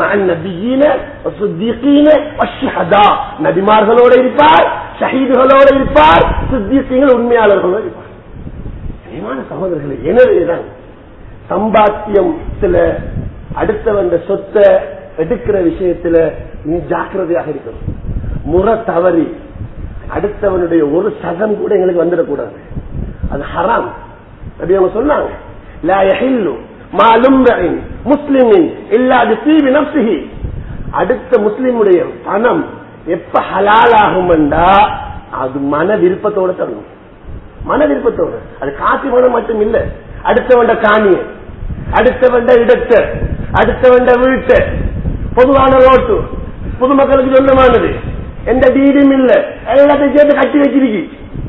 நபிமார்களோட இருப்பார் ஷஹீதுகளோட இருப்பார் சித்தியங்கள் உண்மையாளர்களோட இருப்பார் சகோதரர்களே எனவேதான் சம்பாத்தியத்துல அடுத்த வந்த சொத்தை எடுக்கிற விஷயத்துல நீ ஜாக்கிரதையாக இருக்கணும் முறை தவறி அடுத்தவனுடைய ஒரு சதம் கூட எங்களுக்கு வந்துடக்கூடாது அது ஹராம் அப்படி அவங்க சொன்னாங்க லா யஹில்லு மாலும் முஸ்லிமின் இல்லாது தீவி நப்சிஹி அடுத்த முஸ்லிமுடைய பணம் எப்ப ஹலாலாகும் அது மன விருப்பத்தோட தரணும் மன விருப்பத்தோடு அது காசி பணம் மட்டும் இல்ல அடுத்தவண்ட காணிய அடுத்தவண்ட இடத்தை அடுத்தவண்ட வீட்டை பொதுவான ரோட்டு பொதுமக்களுக்கு சொந்தமானது எந்த வீடும் இல்ல எல்லாத்தையும் சேர்த்து கட்டி வச்சிருக்கி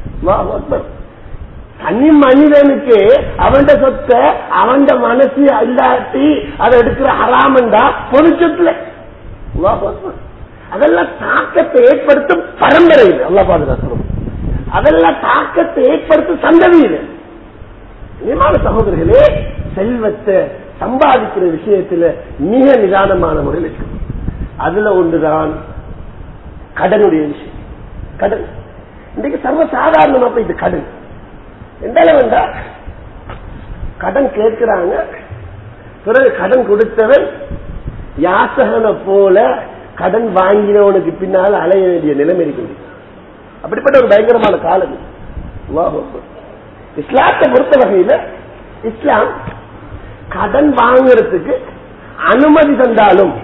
தனி மனிதனுக்கு அவன் சொத்தை அவன் மனசு இல்லாட்டி அதை எடுக்கிற ஹராமண்டா பொது சொத்துல அதெல்லாம் தாக்கத்தை ஏற்படுத்தும் பரம்பரையில் அல்லா பாதுகாக்கணும் அதெல்லாம் தாக்கத்தை ஏற்படுத்தும் சந்ததியில் நியமான சகோதரர்களே செல்வத்தை சம்பாதிக்கிற விஷயத்துல மிக நிதானமான முறையில் இருக்கணும் அதுல ஒன்றுதான் கடனுடைய விஷயம் கடன் இன்றைக்கு சர்வசாதாரணமா போயிட்டு கடன் எந்த அளவுண்டா கடன் கேட்கிறாங்க பிறகு கடன் கொடுத்தவன் யாசகனை போல கடன் வாங்கினவனுக்கு பின்னால் அலைய வேண்டிய நிலைமை இருக்குது அப்படிப்பட்ட ஒரு பயங்கரமான காலம் இஸ்லாத்தை பொறுத்த வகையில இஸ்லாம் கடன் வாங்குறதுக்கு அனுமதி தந்தாலும்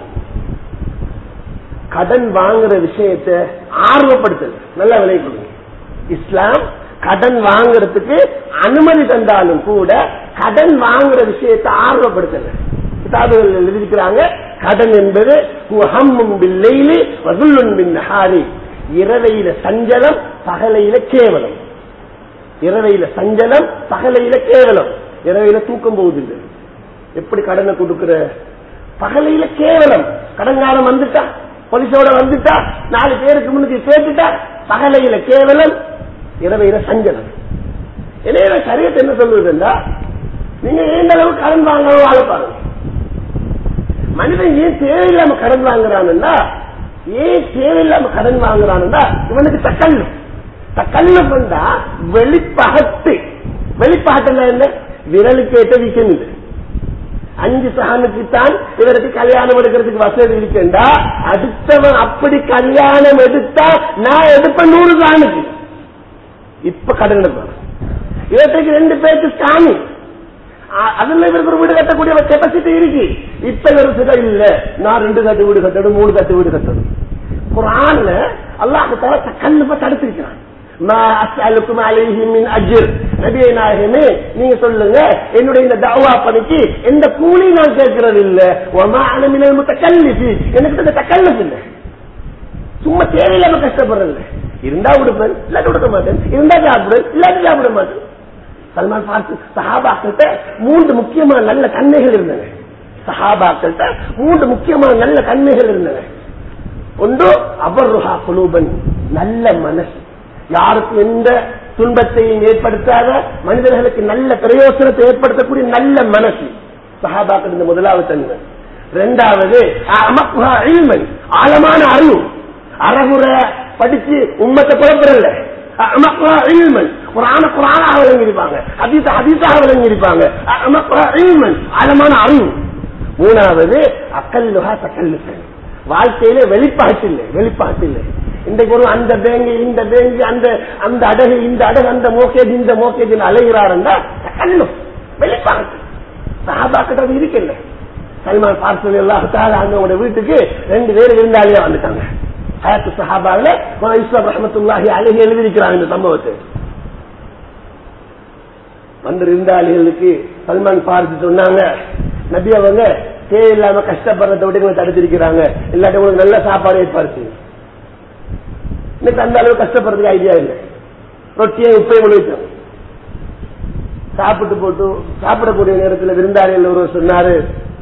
கடன் வாங்குற விஷயத்தை ஆர்வப்படுத்தல் நல்ல விலை கொடுங்க இஸ்லாம் கடன் வாங்குறதுக்கு அனுமதி தந்தாலும் கூட கடன் வாங்குற விஷயத்தை ஆர்வப்படுத்தல கிதாபுகள் எழுதியிருக்கிறாங்க கடன் என்பது இரவையில சஞ்சலம் பகலையில கேவலம் இரவையில சஞ்சலம் பகலையில கேவலம் இரவையில தூக்கம் போவதில்லை எப்படி கடனை கொடுக்கிற பகலையில கேவலம் கடன்காரம் வந்துட்டா போலீஸோட வந்துட்டா நாலு பேருக்கு முன்னுக்கு சேர்த்துட்டா பகலையில கேவலம் இரவையில சஞ்சலம் எனவே சரியத்தை என்ன சொல்லுவதுன்னா நீங்க எந்த அளவு கடன் வாங்கணும் வாழ பாருங்க மனிதன் ஏன் தேவையில்லாம கடன் வாங்குறான்னா ஏன் தேவையில்லாம கடன் வாங்குறான்னா இவனுக்கு தக்கல்லு தக்கல்லு வந்தா வெளிப்பகத்து வெளிப்பகத்துல என்ன விரலுக்கு ஏற்ற விஷயம் இது அஞ்சு சகனுக்கு தான் இவருக்கு கல்யாணம் எடுக்கிறதுக்கு வசதி இருக்குண்டா அடுத்தவன் அப்படி கல்யாணம் எடுத்தா நான் எடுப்பேன் நூறு சகனுக்கு இப்ப கடன் எடுப்பேன் இவற்றுக்கு ரெண்டு பேருக்கு சாமி அ- அதுல இவருக்கு ஒரு வீடு கட்டக்கூடிய கெப்பாசிட்டி இருக்கு இப்ப இவர் சில இல்ல நான் ரெண்டு கட்டு வீடு கட்டணும் மூணு கட்டு வீடு கட்டணும் குரான்ல அல்லாஹ் தஆலா தக்கல்லுப தடுத்திருக்கிறான் மா அஸ்அலுக்கும் அலைஹி மின் அஜ்ர் நபியே நாயகமே நீங்க சொல்லுங்க என்னுடைய இந்த தஅவா பணிக்கு எந்த கூலி நான் கேட்கிறது இல்ல வமா அன மினல் முத்தக்கல்லிஃபி எனக்கு இந்த தக்கல்லுப் இல்ல சும்மா தேவையில்லாம கஷ்டப்படுறது இருந்தா விடுப்பேன் இல்லாட்டி விடுக்க மாட்டேன் இருந்தா சாப்பிடுவேன் இல்லாட்டி சாப்பிட மாட்டேன் சல்மான் பார்த்து சஹாபாக்கிட்ட மூன்று முக்கியமான நல்ல தன்மைகள் இருந்தன சஹாபாக்கிட்ட மூன்று முக்கியமான நல்ல தன்மைகள் இருந்தன ஒன்று அபர்ருஹா குலூபன் நல்ல மனசு யாருக்கு எந்த துன்பத்தையும் ஏற்படுத்தாத மனிதர்களுக்கு நல்ல பிரயோசனத்தை ஏற்படுத்தக்கூடிய நல்ல மனசு சஹாபாக்கள் இந்த முதலாவது தன்மை இரண்டாவது அமக்குஹா இல்மன் ஆழமான அறிவு அறகுற படிச்சு உம்மத்தை குழப்பறல அமக்குஹா இல்மன் குரான குரானாக விளங்கியிருப்பாங்க ஹதீஸ ஹதீஸாக விளங்கியிருப்பாங்க அமக்குஹா இல்மன் ஆழமான அறிவு மூணாவது அக்கல்லுஹா தக்கல்லுசன் வாழ்க்கையில வெளிப்பாட்டு இல்லை வெளிப்பாட்டு இல்லை இன்றைக்கு ஒரு அந்த பேங்க் இந்த பேங்க் அந்த அந்த அடகு இந்த அடகு அந்த மோக்கேஜ் இந்த மோக்கேஜ் அலைகிறாருந்தா கண்ணும் வெளிப்பாட்டு சஹாபாக்கிட்ட இருக்கல சல்மான் பார்சல் எல்லாம் அவங்களோட வீட்டுக்கு ரெண்டு பேர் விருந்தாளியா வந்துட்டாங்க ஹயாத்து சஹாபாவில இஸ்லாம் ரஹமத்துல்லாஹி அழகி எழுதியிருக்கிறாங்க இந்த சம்பவத்தை வந்து விருந்தாளிகளுக்கு சல்மான் பார்த்து சொன்னாங்க நபி அவங்க தேவையில்லாம கஷ்டப்படுறத விட இவங்க தடுத்திருக்கிறாங்க இல்லாட்டி உங்களுக்கு நல்ல சாப்பாடு ஏற்பாடு செய்யும் இன்னைக்கு அந்த அளவு கஷ்டப்படுறதுக்கு ஐடியா இல்லை ரொட்டியை உப்பையும் விழுவிட்டோம் சாப்பிட்டு போட்டு சாப்பிடக்கூடிய நேரத்தில் விருந்தாளிகள் ஒருவர் சொன்னாரு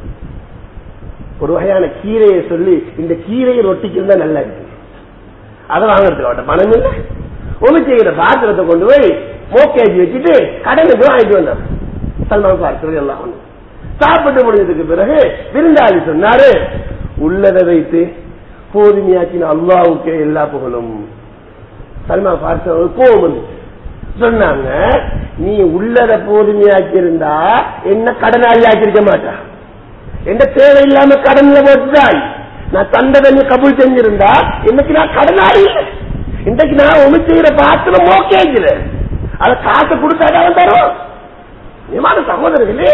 ஒரு வகையான கீரையை சொல்லி இந்த கீரையை ரொட்டிக்கு இருந்தா நல்லா இருக்கு அதை வாங்குறதுக்கு அவட்ட பணம் இல்லை ஒமிச்சிக்கிற பாத்திரத்தை கொண்டு போய் மோக்கேஜ் வச்சுட்டு கடனுக்கு வாங்கிட்டு வந்தார் சல்மான் பார்க்கிறது எல்லாம் ஒண்ணு சாப்பிட்டு முடிஞ்சதுக்கு பிறகு விருந்தாளி சொன்னாரு உள்ளதை வைத்து போதுமையாக்கின அல்லாவுக்கு எல்லா புகழும் சல்மா பார்த்த கோபம் வந்துச்சு சொன்னாங்க நீ உள்ளத போதுமையாக்கி இருந்தா என்ன கடனாளி ஆக்கியிருக்க மாட்டா என்ன தேவையில்லாம கடன்ல போட்டுதாய் நான் தந்ததை நீ கபூல் செஞ்சிருந்தா இன்னைக்கு நான் கடனாளி இல்லை. இன்னைக்கு நான் ஒண்ணு செய்யற பாத்திரம் மோக்கேஜில் அத காசு கொடுத்தாதான் தரும் நியமான சகோதரர்களே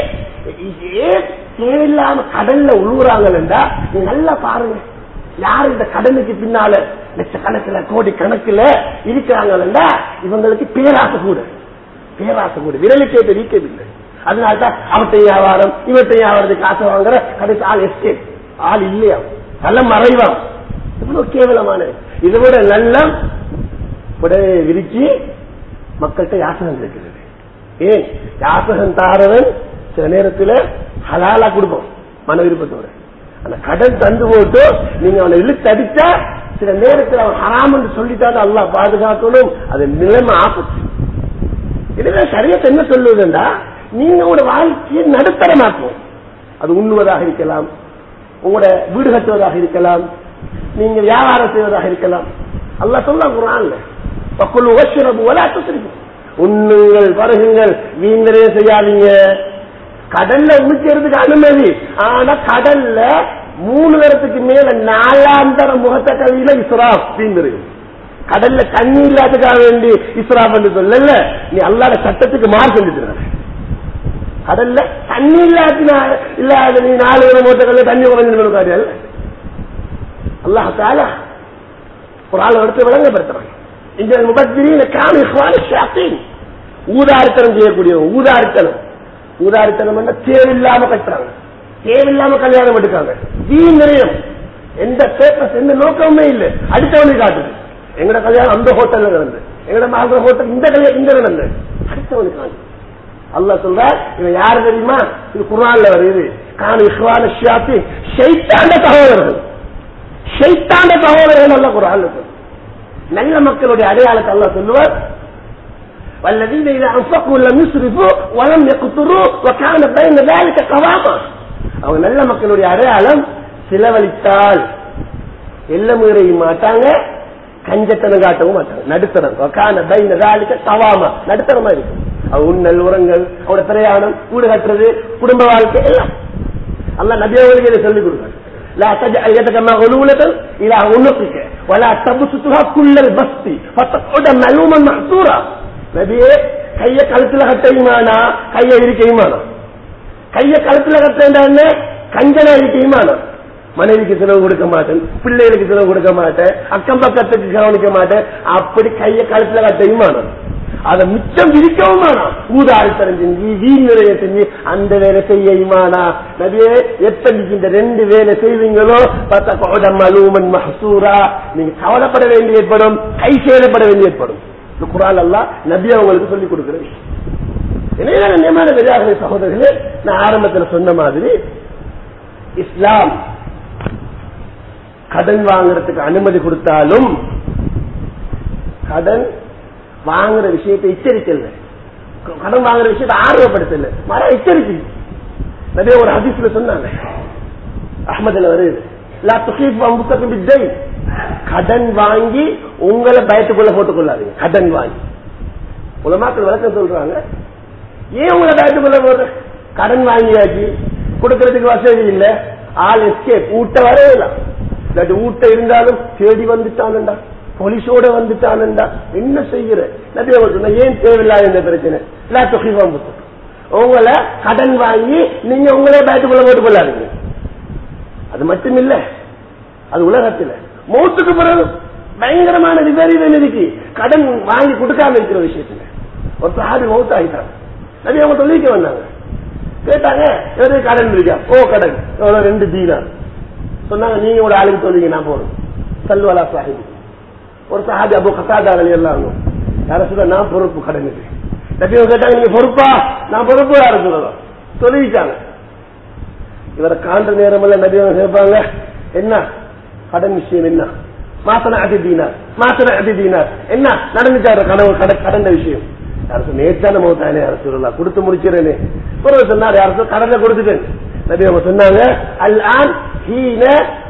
ஏன் தேவையில்லாம கடல்ல உழுவுறாங்கன்றா நீ நல்லா பாருங்க யார் இந்த கடனுக்கு பின்னால லட்சக்கணக்கில் கோடி கணக்குல இருக்கிறாங்கன்றா இவங்களுக்கு பேராசை கூட பேராசை கூட விரலுக்கே தெரிவிக்கவில்லை அதனால்தான் அவட்ட வியாபாரம் இவட்ட வியாபாரத்துக்கு காசு வாங்குற கடைசி ஆள் எஸ்கேப் ஆள் இல்லையா நல்ல மறைவாம் இவ்வளவு கேவலமான இதை விட நல்ல உடைய விரிச்சு மக்கள்கிட்ட யாசகம் இருக்கிறது ஏன் யாசகம் தாரவன் சில நேரத்தில் ஹலாலா கொடுப்போம் மன விருப்பத்தோட அந்த கடன் தந்து போட்டு நீங்க அவனை இழுத்து அடிச்சா சில நேரத்தில் அவன் ஹராம் என்று சொல்லிட்டாலும் அல்லாஹ் பாதுகாக்கணும் அது நிலைமை ஆபத்து இதுல சரியத்தை என்ன சொல்லுவதுண்டா நீங்க உங்களோட வாழ்க்கையை நடுத்தரமாக்கும் அது உண்ணுவதாக இருக்கலாம் உங்களோட வீடு கட்டுவதாக இருக்கலாம் நீங்க வியாபாரம் செய்வதாக இருக்கலாம் அல்லாஹ் சொல்ல குரான்ல பக்குள் உவசிரபு வல அத்துசிரிக்கும் உண்ணுங்கள் பருகுங்கள் வீணரே செய்யாதீங்க கடல்ல உமிக்கிறதுக்கு அனுமதி ஆனா கடல்ல மூணு தரத்துக்கு மேல நாலாம் தர முகத்த கவியில இஸ்ராப் வீந்துரு கடல்ல தண்ணி இல்லாததுக்காக வேண்டி இஸ்ராப் என்று சொல்லல நீ அல்லாத சட்டத்துக்கு மாறு செஞ்சுட்டு கடல்ல தண்ணி இல்லாத இல்லாத நீ நாலு தர முகத்த கல்ல தண்ணி குறைஞ்சு காரியல் அல்லாஹ் தாலா ஒரு ஆள் எடுத்து விளங்கப்படுத்துறான் இந்த முபத்திரியில காமி ஷாத்தின் ஊதாரித்தனம் செய்யக்கூடியவங்க ஊதாரித்தனம் ஊதாரித்தனம் என்ன தேவையில்லாம கட்டுறாங்க தேவையில்லாம கல்யாணம் எடுக்காங்க வீண் நிறையம் எந்த பேப்பர்ஸ் எந்த நோக்கமுமே இல்லை அடுத்தவனுக்கு காட்டுது எங்கட கல்யாணம் அந்த ஹோட்டல்ல நடந்து எங்கட மாத ஹோட்டல் இந்த கல்யாணம் இந்த நடந்து அடுத்தவனுக்கு காட்டு அல்லா சொல்ற இவன் யாரு தெரியுமா இது குரான்ல வருது காணி இஸ்வான ஷியாத்தி ஷைத்தாண்ட சகோதரர்கள் ஷைத்தாண்ட சகோதரர்கள் அல்ல குரான்ல சொல்லு நல்ல மக்களுடைய அடையாளத்தை அல்ல சொல்லுவார் والذين إذا أنفقوا لم يسرفوا ولم يقتروا وكان بين ذلك قواما அவங்க நல்ல மக்களுடைய அடையாளம் செலவழித்தால் எல்ல மீறையும் மாட்டாங்க கஞ்சத்தனம் காட்டவும் மாட்டாங்க நடுத்தரம் கான பைன தாலிக்க தவாம நடுத்தரமா இருக்கும் அவ உண்ணல் உரங்கள் அவனோட பிரயாணம் வீடு கட்டுறது குடும்ப வாழ்க்கை எல்லாம் அல்ல நபியவர்களுக்கு இதை சொல்லிக் கொடுக்குறாங்க لا تجعل يدك مغلولة إلى عنقك ولا تبسطها كل البسط فتقعد ملوما محصورا நபியே கைய கழுத்துல கட்டையுமானா கைய இருக்கையுமானா கைய கழுத்துல கட்ட கஞ்சனா இருக்கையுமானா மனைவிக்கு செலவு கொடுக்க மாட்டேன் பிள்ளைகளுக்கு செலவு கொடுக்க மாட்டேன் அக்கம் பக்கத்துக்கு கவனிக்க மாட்டேன் அப்படி கைய கழுத்துல கட்டையுமானா அதை மிச்சம் விரிக்கவுமானா ஊதாரித்தனம் செஞ்சு வீண் நிறைய செஞ்சு அந்த வேலை செய்யுமானா நபியே எப்ப நீங்க இந்த ரெண்டு வேலை செய்வீங்களோ பார்த்தா கோடம் மலூமன் மஹசூரா நீங்க கவலைப்பட வேண்டி ஏற்படும் கை சேதப்பட வேண்டி ஏற்படும் இந்த குரால் எல்லாம் நபி அவங்களுக்கு சொல்லிக் கொடுக்கிற விஷயம் எனவே கண்ணியமான பெரியார்களே சகோதரர்களே நான் ஆரம்பத்தில் சொன்ன மாதிரி இஸ்லாம் கடன் வாங்குறதுக்கு அனுமதி கொடுத்தாலும் கடன் வாங்குற விஷயத்தை எச்சரிக்கல கடன் வாங்குற விஷயத்தை ஆர்வப்படுத்தல மர எச்சரிக்கை நிறைய ஒரு ஹதீஸ்ல சொன்னாங்க அஹமதுல வருது லா துகீப் அம்புக்கத்தும் வித்தை கடன் வாங்கி உங்களை பயத்துக்குள்ள போட்டுக் கொள்ளாதீங்க கடன் வாங்கி உலமாக்கள் விளக்கம் சொல்றாங்க ஏன் உங்களை பயத்துக்குள்ள போடுற கடன் வாங்கியாச்சு கொடுக்கறதுக்கு வசதி இல்ல ஆள் எஸ்கேப் ஊட்ட வரையலாம் இல்லாட்டி ஊட்ட இருந்தாலும் தேடி வந்துட்டானுண்டா போலீஸோட வந்துட்டானுண்டா என்ன செய்யற நபி அவர் சொன்ன ஏன் தேவையில்லாத இந்த பிரச்சனை எல்லா தொகையும் உங்களை கடன் வாங்கி நீங்க உங்களே பயத்துக்குள்ள போட்டுக் கொள்ளாதீங்க அது மட்டும் இல்ல அது உலகத்தில் மௌத்துக்கு பிறகு பயங்கரமான விபரீதம் இருக்கு கடன் வாங்கி கொடுக்காம இருக்கிற விஷயத்துல ஒரு சாதி மௌத்து ஆகிட்டாங்க நிறைய அவங்க சொல்லிக்க வந்தாங்க கேட்டாங்க எது கடன் இருக்கா ஓ கடன் எவ்வளவு ரெண்டு தீனார் சொன்னாங்க நீங்க ஒரு ஆளுக்கு சொல்லுங்க நான் போறோம் சல்வலா சாஹிப் ஒரு சஹாபி அபு கசாதார் அலி எல்லாம் யார சொல்ல நான் பொறுப்பு கடனுக்கு நபியும் கேட்டாங்க நீங்க பொறுப்பா நான் பொறுப்பு யார சொல்லலாம் சொல்லிட்டாங்க இவரை காண்ற நேரம் எல்லாம் நபியும் கேட்பாங்க என்ன கடன் விஷயம் என்ன மாசன அதிதீனார் மாசன அதிதீனார் என்ன நடந்துச்சாரு கனவு கடந்த விஷயம் யாரும் நேற்றான மௌத்தானே யார சொல்லலாம் கொடுத்து முடிச்சிடனே ஒரு சொன்னார் யாரும் கடனை கொடுத்துட்டேன் நபி அவங்க சொன்னாங்க அல் ஆன் ஹீன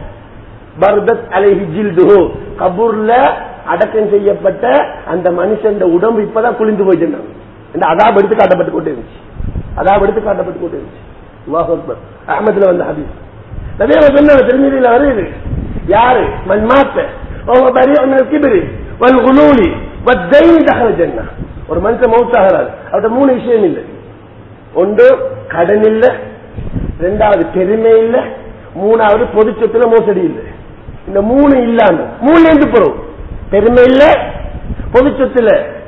பர்தத் அலைஹி ஜில்துஹு கபூர்ல அடக்கம் செய்யப்பட்ட அந்த மனுஷன் உடம்பு இப்பதான் குளிந்து போயிட்டு இந்த அதாப் எடுத்து காட்டப்பட்டு கொண்டே இருந்துச்சு அதாப் எடுத்து காட்டப்பட்டு கொண்டே இருந்துச்சு அல்லாஹ் அக்பர் அஹமதுல வந்த ஹதீஸ் நபி அவங்க சொன்னாங்க திருமதியில வருது யாரு மண் மாத்த அவங்க பரி கிபிரி வல் குலூலி வத்தைனி தகவ ஜன்னா ஒரு மனுஷன் மௌத்தாகிறார் அவர்கிட்ட மூணு விஷயம் இல்லை ஒன்று கடன் இல்ல ரெண்டாவது பெருமை இல்ல மூணாவது பொது சொத்துல மோசடி இல்லை இந்த மூணு இல்லாம மூணு இருந்து போறோம் பெருமை இல்ல பொது சொத்துல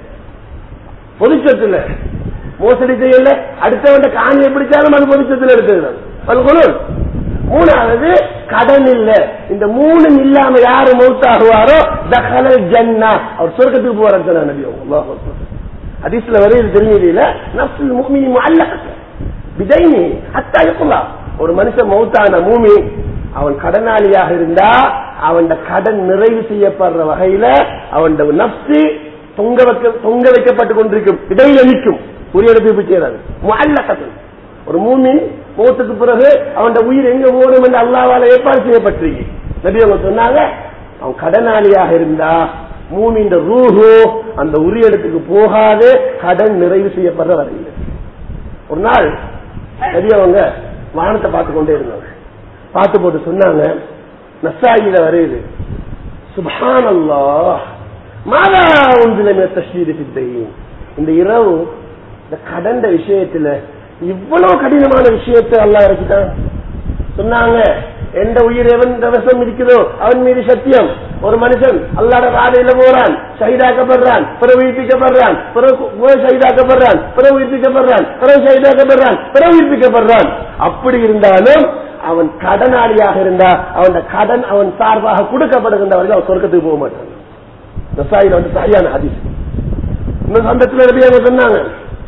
பொது சொத்துல மோசடி செய்யல அடுத்தவன் காணியை பிடிச்சாலும் அது பொது சொத்துல எடுத்துக்கிறான் அது கொடு மூணாவது கடன் இல்ல இந்த மூணு இல்லாம யாரு மௌத்தாகுவாரோ தகலல் ஜன்னா அவர் சொர்க்கத்துக்கு போறான்னு சொன்ன நபி அல்லாஹ் அக்பர். ஹதீஸ்ல வருது தெரியுதுல நப்சுல் முஃமினி முஅல்லகத் பிதைனி ஹத்தா யக்லா ஒரு மனுஷன் மௌத்தான மூமி அவன் கடனாளியாக இருந்தா அவன் கடன் நிறைவு செய்யப்படுற வகையில அவன் நப்சு தொங்க வைக்க தொங்க வைக்கப்பட்டு கொண்டிருக்கும் இடையில நிற்கும் உரிய இடத்துக்கு போய் சேராது முஅல்லகத் ஒரு மூமின் மௌத்துக்கு பிறகு அவன் உயிர் எங்க ஓடும் என்று அல்லாவால ஏற்பாடு செய்யப்பட்டிருக்கு நபி அவங்க சொன்னாங்க அவன் கடனாளியாக இருந்தா மூமின் ரூஹு அந்த உரிய இடத்துக்கு போகாது கடன் நிறைவு செய்யப்படுற வரையில் ஒரு நாள் பெரியவங்க வானத்தை பார்த்து கொண்டே இருந்தாங்க பார்த்து போட்டு சொன்னாங்க நசாயில வருது சுபான் அல்லா மாதா ஒன்றிலுமே தஸ்வீது சித்தையும் இந்த இரவு இந்த கடந்த விஷயத்துல இவ்வளவு கடினமான விஷயத்தை அல்லா இறக்கிட்டான் சொன்னாங்க எந்த உயிர் எவன் ரவசம் இருக்குதோ அவன் மீது சத்தியம் ஒரு மனுஷன் அல்லாட பாதையில போறான் சைதாக்கப்படுறான் பிறகு உயிர்ப்பிக்கப்படுறான் பிறகு சைதாக்கப்படுறான் பிறகு உயிர்ப்பிக்கப்படுறான் பிறகு சைதாக்கப்படுறான் பிறகு உயிர்ப்பிக்கப்படுறான் அப்படி இருந்தாலும் அவன் கடனாளியாக இருந்தா அவன் கடன் அவன் சார்பாக கொடுக்கப்படுகின்றவர்கள் அவன் சொர்க்கத்துக்கு போக மாட்டான் நசாயில வந்து சரியான ஹதீஸ் இந்த சந்தத்தில் அவங்க சொன்னாங்க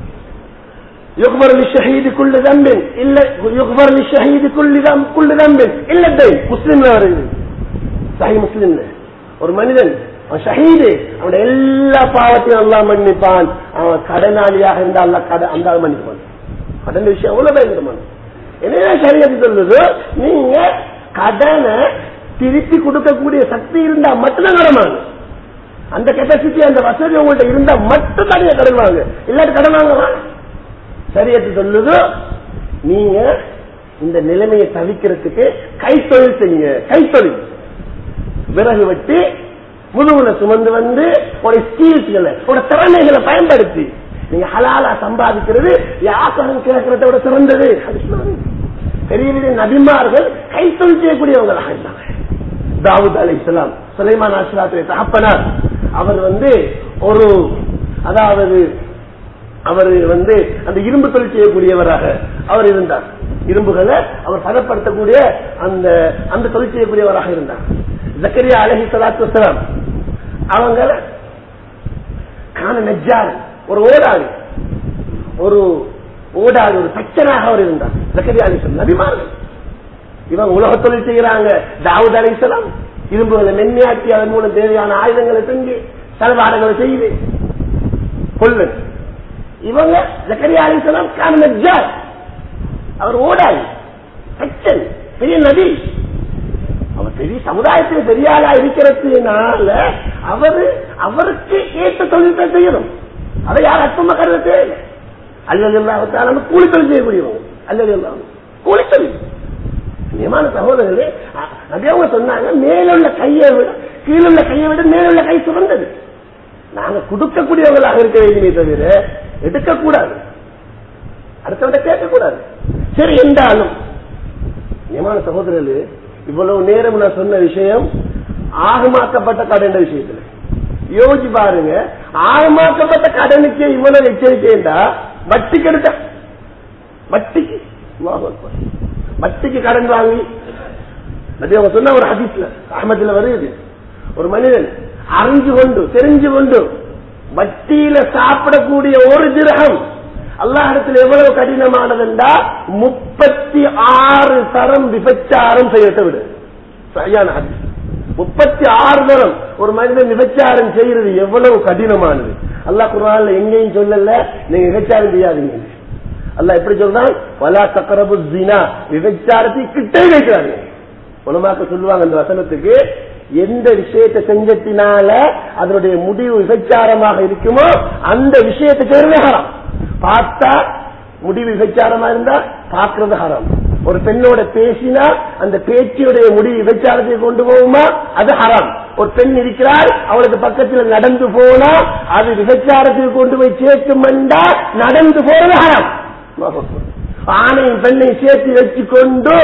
يغفر للشهيد كل ذنب الا يغفر للشهيد كل ذنب كل ذنب الا الدين مسلم வருது சஹி முஸ்லிம்ல ஒரு மனிதன் அவன் ஷஹீது அவன் எல்லா பாவத்தையும் அல்லா மன்னிப்பான் அவன் கடனாளியாக இருந்தா அல்ல கடன் அந்த மன்னிப்பான் கடன் விஷயம் அவ்வளவு பயங்கரமான என்ன சரியத்து சொல்லுது நீங்க கடனை திருப்பி கொடுக்கக்கூடிய சக்தி இருந்தா மட்டும்தான் கடன் வாங்க அந்த கெப்பாசிட்டி அந்த வசதி உங்கள்ட்ட இருந்தா மட்டும் தனியா கடன் வாங்க இல்லாட்டி கடன் வாங்க சரியத்து சொல்லுது நீங்க இந்த நிலைமையை தவிக்கிறதுக்கு கைத்தொழில் செய்யுங்க கைத்தொழில் விறகு வெட்டி முதுகுல சுமந்து வந்து ஒரு ஸ்கீல்ஸ்களை ஒரு திறமைகளை பயன்படுத்தி நீங்க ஹலாலா சம்பாதிக்கிறது யாசகம் கேட்கறத விட சிறந்தது அது சொன்னாரு. பெரிய பெரிய நபிமார்கள் கைத்தொழில் செய்யக்கூடியவங்களாக இருந்தாங்க தாவூத் அலி இஸ்லாம் சுலைமான் அஸ்லாத்துடைய தகப்பனார் அவர் வந்து ஒரு அதாவது அவர் வந்து அந்த இரும்பு தொழில் செய்யக்கூடியவராக அவர் இருந்தார் இரும்புகளை அவர் பதப்படுத்தக்கூடிய அந்த அந்த தொழில் செய்யக்கூடியவராக இருந்தார் ஜக்கரியா அலஹி சலாத்து வசலாம் அவங்க காண நெஜார் ஒரு ஓடாளி ஒரு ஓடாளி ஒரு தச்சனாக அவர் இருந்தார் ஜக்கரியா அலிஸ்லாம் நபிமார்கள் இவங்க உலக தொழில் செய்யறாங்க தாவூத் அலிசலாம் இரும்புகளை மென்மையாக்கி அதன் மூலம் தேவையான ஆயுதங்களை செஞ்சு செலவாடங்களை செய்து கொள்ளு இவங்க ஜக்கரியா அலிசலாம் காண நெஜார் அவர் ஓடாளி தச்சன் பெரிய நதி அவர் பெரிய சமுதாயத்தில் பெரிய ஆளா இருக்கிறதுனால அவரு அவருக்கு ஏற்ற தொழில் தான் செய்யணும் அதை யார் அற்பமா கருத தேவையில்லை அல்லது இல்லாவிட்டாலும் கூலி தொழில் செய்யக்கூடியவங்க அல்லது இல்லாம கூலி தொழில் நியமான சகோதரர்களே அதே அவங்க சொன்னாங்க மேலுள்ள கையை விட கீழுள்ள கையை விட மேலுள்ள கை சுரந்தது நாங்க கொடுக்கக்கூடியவங்களாக இருக்க வேண்டுமே தவிர எடுக்கக்கூடாது அடுத்தவங்க கேட்கக்கூடாது சரி என்றாலும் நியமான சகோதரர்களே இவ்வளவு நேரம் நான் சொன்ன விஷயம் ஆகமாக்கப்பட்ட கடன் விஷயத்துல யோசிச்சு பாருங்க ஆகமாக்கப்பட்ட கடனுக்கு இவ்வளவு எச்சரிக்கைண்டா வட்டிக்கு எடுத்த வட்டிக்கு அல்லாஹ் அக்பர். வட்டிக்கு கடன் வாங்கி அது அவங்க சொன்ன ஒரு ஹதீஸ்ல அகமதுல வருது ஒரு மனிதன் அறிஞ்சு கொண்டு தெரிஞ்சு கொண்டு வட்டியில சாப்பிடக்கூடிய ஒரு திரகம் அல்லாஹிடத்தில் எவ்வளவு கடினமானதுண்டா முப்பத்தி ஆறு தரம் விபச்சாரம் செய்யத்தை விடு சரியான ஹதீஸ் முப்பத்தி ஆறு தரம் ஒரு மனிதன் விபச்சாரம் செய்யறது எவ்வளவு கடினமானது அல்லாஹ் குரான்ல எங்கேயும் சொல்லல நீங்க விபச்சாரம் செய்யாதீங்க அல்லாஹ் எப்படி சொல்றான் வலா தக்கரபு ஜினா விபச்சாரத்தை கிட்டே வைக்கிறாங்க உலமாக்க சொல்லுவாங்க அந்த வசனத்துக்கு எந்த விஷயத்தை செஞ்சத்தினால அதனுடைய முடிவு விபச்சாரமாக இருக்குமோ அந்த விஷயத்தை செய்யறதே ஹராம் பார்த்தா முடிவு விபச்சாரமா இருந்தா பார்க்கறது ஹராம் ஒரு பெண்ணோட பேசினா அந்த பேச்சியுடைய முடிவு விபச்சாரத்தை கொண்டு போகுமா அது ஹராம் ஒரு பெண் இருக்கிறாள் அவளுக்கு பக்கத்தில் நடந்து போனா அது விபச்சாரத்தில் கொண்டு போய் சேர்க்குமெண்டா நடந்து போறது ஹராம் ஆணையும் பெண்ணையும் சேர்த்து வச்சு கொண்டு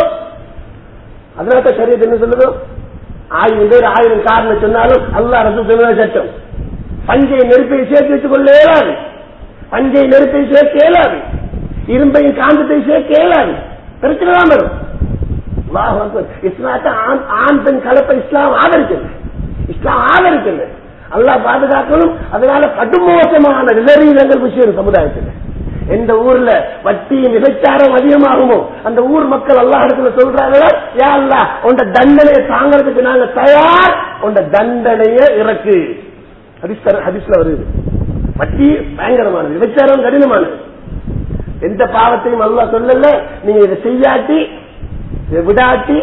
அதனால சரியத்தை என்ன சொல்லுது ஆயிரம் பேர் ஆயிரம் காரணம் சொன்னாலும் அல்லா ரசு சொன்ன சட்டம் பஞ்சை நெருப்பை சேர்த்து வச்சுக் கொள்ள இயலாது பஞ்சை நெருப்பை சேர்க்க இயலாது இரும்பையும் காந்தத்தை சேர்க்க இயலாது பிரச்சனை தான் வரும் அல்லாஹ் அக்பர். இஸ்லாத்தை ஆண் ஆண் பெண் கலப்பை இஸ்லாம் ஆதரிக்கிறது இஸ்லாம் ஆதரிக்கிறது அல்லாஹ் பாதுகாக்கணும் அதனால கடுமோசமான விபரீதங்கள் விஷயம் சமுதாயத்தில் எந்த ஊர்ல வட்டியும் விபச்சாரம் அதிகமாகுமோ அந்த ஊர் மக்கள் அல்லா இடத்துல சொல்றாங்களா யா அல்லா உண்ட தண்டனையை தாங்கிறதுக்கு நாங்க தயார் உண்ட தண்டனைய இறக்கு ஹதீஸ் ஹதீஸ்ல வருது வட்டி பயங்கரமானது விபச்சாரம் கடினமானது எந்த பாவத்தையும் அல்லா சொல்லல நீங்க இதை செய்யாட்டி இதை விடாட்டி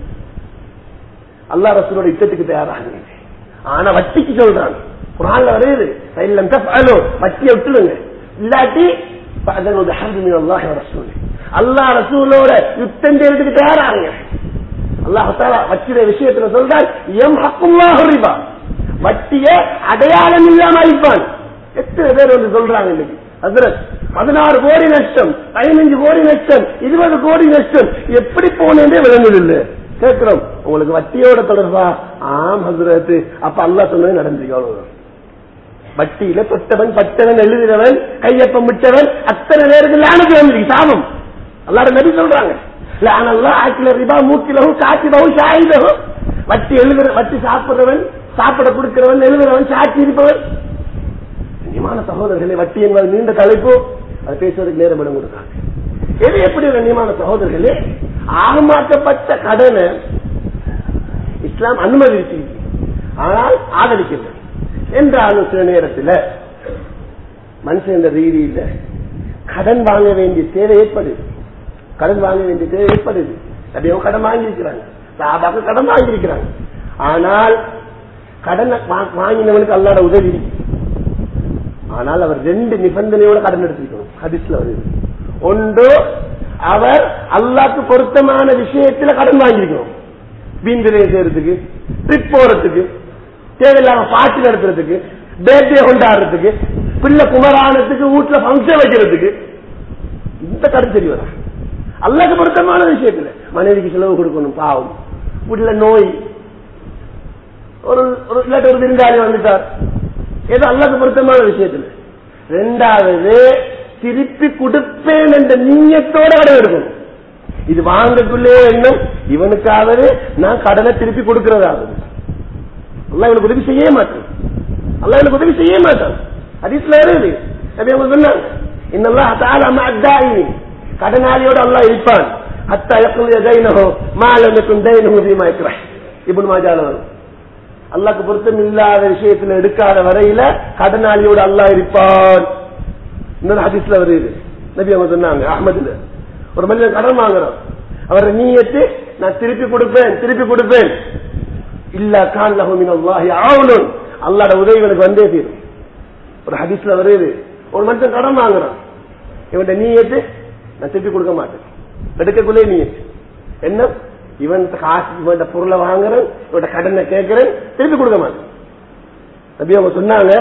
அல்லா ரசூலோட யுத்தத்துக்கு தயாராகுங்க ஆனா வட்டிக்கு சொல்றான் குரான்ல வருது சைலம் தஃஅலு வட்டியை விட்டுடுங்க இல்லாட்டி فأذنوا بحرب من الله ورسوله அல்லா ரசூலோட யுத்தம் செய்யறதுக்கு தயாராகுங்க அல்லாஹ் தாலா வட்டிய விஷயத்துல சொல்றான் எம் ஹக்குல்லாஹு ரிபா வட்டிய அடையாளம் இல்லாம அழிப்பான் எத்தனை பேர் வந்து சொல்றாங்க இன்னைக்கு ஹசரத் பதினாறு கோடி நஷ்டம் பதினஞ்சு கோடி நஷ்டம் இருபது கோடி நஷ்டம் எப்படி போனேன்றே விளங்குதில்லை கேட்கிறோம் உங்களுக்கு வட்டியோட தொடர்பா ஆம் ஹசரத் அப்ப அல்லா சொன்னது நடந்துக்கணும் வட்டியில தொட்டவன் பட்டவன் எழுதினவன் கையப்பம் விட்டவன் அத்தனை பேருக்கு லானது வந்திருக்கு சாபம் அல்லாட நபி சொல்றாங்க லானல்லா ஆக்கில ரிபா மூக்கிலவும் காத்திலவும் ஷாயிலவும் வட்டி எழுதுற வட்டி சாப்பிடுறவன் சாப்பிட கொடுக்கிறவன் எழுதுறவன் சாட்சி இருப்பவன் கண்ணியமான சகோதரர்களே வட்டி என்பது நீண்ட தலைப்பு அது பேசுவதற்கு நேரம் இடம் கொடுக்காங்க எது எப்படி கண்ணியமான சகோதரர்களே ஆகமாக்கப்பட்ட கடனை இஸ்லாம் அனுமதிச்சு ஆனால் ஆதரிக்கிறது என்றாலும் சில நேரத்தில் மனுஷன் என்ற ரீதியில் கடன் வாங்க வேண்டிய தேவை ஏற்படுது கடன் வாங்க வேண்டியது ஏற்படுது அப்படியே கடன் வாங்கியிருக்கிறாங்க சாபாக்கு கடன் வாங்கியிருக்கிறாங்க ஆனால் கடன் வாங்கினவனுக்கு அல்லாட உதவி இருக்கு. ஆனால் அவர் ரெண்டு நிபந்தனையோட கடன் எடுத்திருக்கணும் ஹதீஸ்ல வருது ஒன்று அவர் அல்லாக்கு பொருத்தமான விஷயத்துல கடன் வாங்கியிருக்கணும் வீண்விலை செய்யறதுக்கு ட்ரிப் போறதுக்கு தேவையில்லாம பாட்டு நடத்துறதுக்கு பேர்தே கொண்டாடுறதுக்கு பிள்ளை குமரானத்துக்கு வீட்டுல பங்கன் வைக்கிறதுக்கு இந்த கடன் சரி வரா அல்லாக்கு பொருத்தமான விஷயத்துல மனைவிக்கு செலவு கொடுக்கணும் பாவம் வீட்டுல நோய் ஒரு ஒரு இல்லாட்டி ஒரு விருந்தாளி வந்துட்டார் ஏதோ அல்லாக்கு பொருத்தமான விஷயத்துல ரெண்டாவது திருப்பி கொடுப்பேன் என்ற நீயத்தோட கடன் எடுக்கணும் இது வாங்கக்குள்ளே எண்ணம் இவனுக்காவது நான் கடனை திருப்பி கொடுக்கிறதாவது அல்ல இவனுக்கு உதவி செய்ய மாட்டான் அல்ல இவனுக்கு உதவி செய்ய மாட்டான் அதிசல இருக்குது அது அவங்க சொன்னாங்க இன்னெல்லாம் அத்தால அத்தாயி கடனாளியோட அல்லாஹ் இருப்பான் அத்தா எப்போ தைனோ மாலனுக்கும் தைனோ பீமா இருக்கிறான் இப்படி மாஜால வரும் அல்லாக்கு பொருத்தம் இல்லாத விஷயத்துல எடுக்காத வரையில கடனாளியோட அல்லாஹ் இருப்பான் இன்னொரு ஹதீஸ்ல வருது நபி அவங்க சொன்னாங்க அஹமதுல ஒரு மனிதன் கடன் வாங்குறோம் அவரை நீயத்து நான் திருப்பி கொடுப்பேன் திருப்பி கொடுப்பேன் இல்ல கான் லஹுமின் அல்லாஹி ஆவலும் அல்லாட உதவி இவனுக்கு வந்தே தீரும் ஒரு ஹதீஸ்ல வருது ஒரு மனுஷன் கடன் வாங்குறான் இவன் நீயத்து நான் திருப்பி கொடுக்க மாட்டேன் எடுக்கக்குள்ளே நீயத்து என்ன இவன் காசு இவன் பொருளை வாங்குறேன் இவன் கடனை கேட்கிறேன் திருப்பி கொடுக்க மாட்டேன் நபி அவங்க சொன்னாங்க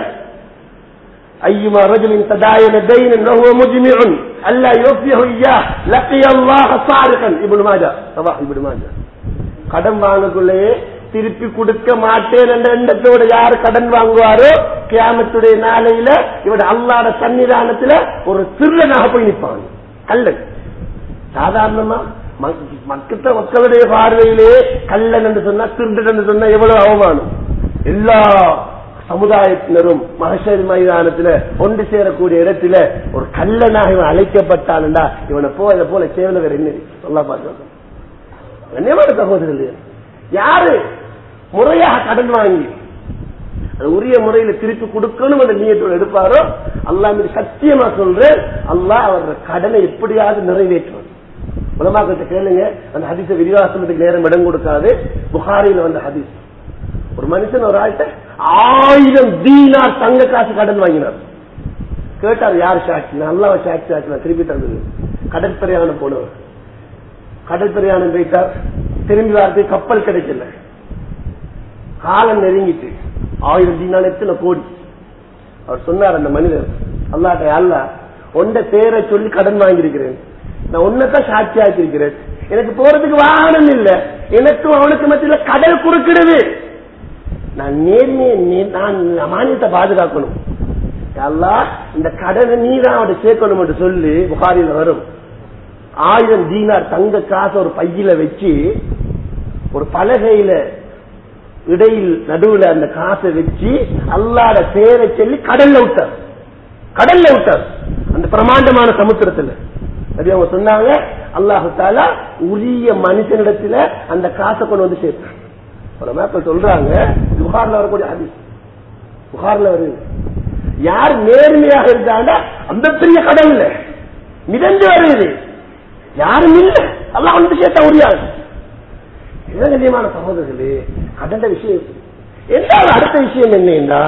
أيما رجل تداين دينا وهو مجمع ألا يوفيه إياه لقي الله صارقا ابن ماجه صباح ابن ماجه கடன் வாங்கக்குள்ளேயே திருப்பி கொடுக்க மாட்டேன் என்ற எண்ணத்தோட யாரு கடன் வாங்குவாரோ கியாமத்துடைய நாளையில இவட அல்லாட சன்னிதானத்துல ஒரு திருடனாக போய் நிற்பாங்க கல்லன் சாதாரணமா மக்கத்த மக்களுடைய பார்வையிலே கல்லன் என்று சொன்னா திருடன் என்று சொன்னா எவ்வளவு அவமானம் எல்லா சமுதாயத்தினரும் மகசரி மைதானத்துல ஒன்று சேரக்கூடிய இடத்துல ஒரு கல்லனாக இவன் அழைக்கப்பட்டான்டா இவனை போல போல கேவலவர் என்ன சொல்ல பார்க்க கண்ணியமான சகோதரர்கள் யாரு முறையாக கடன் வாங்கி அது உரிய முறையில திருப்பி கொடுக்கணும் அந்த நீயத்தோடு எடுப்பாரோ அல்லா மீது சத்தியமா சொல்றேன் அல்லாஹ் அவரோட கடனை எப்படியாவது நிறைவேற்றுவான் உலமாக்கிட்ட கேளுங்க அந்த ஹதீச விரிவாசனத்துக்கு நேரம் இடம் கொடுக்காது புகாரியில வந்த ஹதீஸ் ஒரு மனுஷன் ஒரு ஆள்கிட்ட ஆயிரம் தீனார் தங்க காசு கடன் வாங்கினார் கேட்டார் யார் சாட்சி நல்லா சாட்சி ஆச்சு திருப்பி தந்தது கடல் பிரயாணம் போனவர் கடல் பிரயாணம் போயிட்டார் திரும்பி வரது கப்பல் கிடைக்கல காலம் நெருங்கிட்டு ஆயிரம் தீனார் எத்தனை கோடி அவர் சொன்னார் அந்த மனிதர் அல்லாட்ட அல்ல ஒன்ற பேரை சொல்லி கடன் வாங்கியிருக்கிறேன் நான் ஒன்னதான் சாட்சி ஆக்கியிருக்கிறேன் எனக்கு போறதுக்கு வாகனம் இல்ல எனக்கும் அவனுக்கு மத்தியில கடல் குறுக்கிடுது நான் நேர்மையை நான் மானியத்தை பாதுகாக்கணும் அல்லா இந்த கடனை நீ தான் அவட சேர்க்கணும் என்று சொல்லி புகாரில வரும் ஆயிரம் தீனார் தங்க காசு ஒரு பையில வச்சு ஒரு பலகையில இடையில் நடுவுல அந்த காசை வச்சு அல்லாட பேரை சொல்லி கடல்ல விட்டார் கடல்ல விட்டார் அந்த பிரமாண்டமான சமுத்திரத்துல அது அவங்க சொன்னாங்க அல்லாஹு தாலா உரிய மனுஷனிடத்துல அந்த காசை கொண்டு வந்து சேர்த்தாங்க மேப்ப சொல்றாங்க புகார்ல வரக்கூடிய ஹதீஸ் புகார்ல வருது யார் நேர்மையாக இருக்காங்க அந்த பெரிய கடல்ல மிதந்து வருது யாரும் இல்ல எல்லாம் வந்து சேர்த்த உரியாது கண்ணியமான சகோதரர்களே கடந்த விஷயம் என்றால் அடுத்த விஷயம் என்னன்னா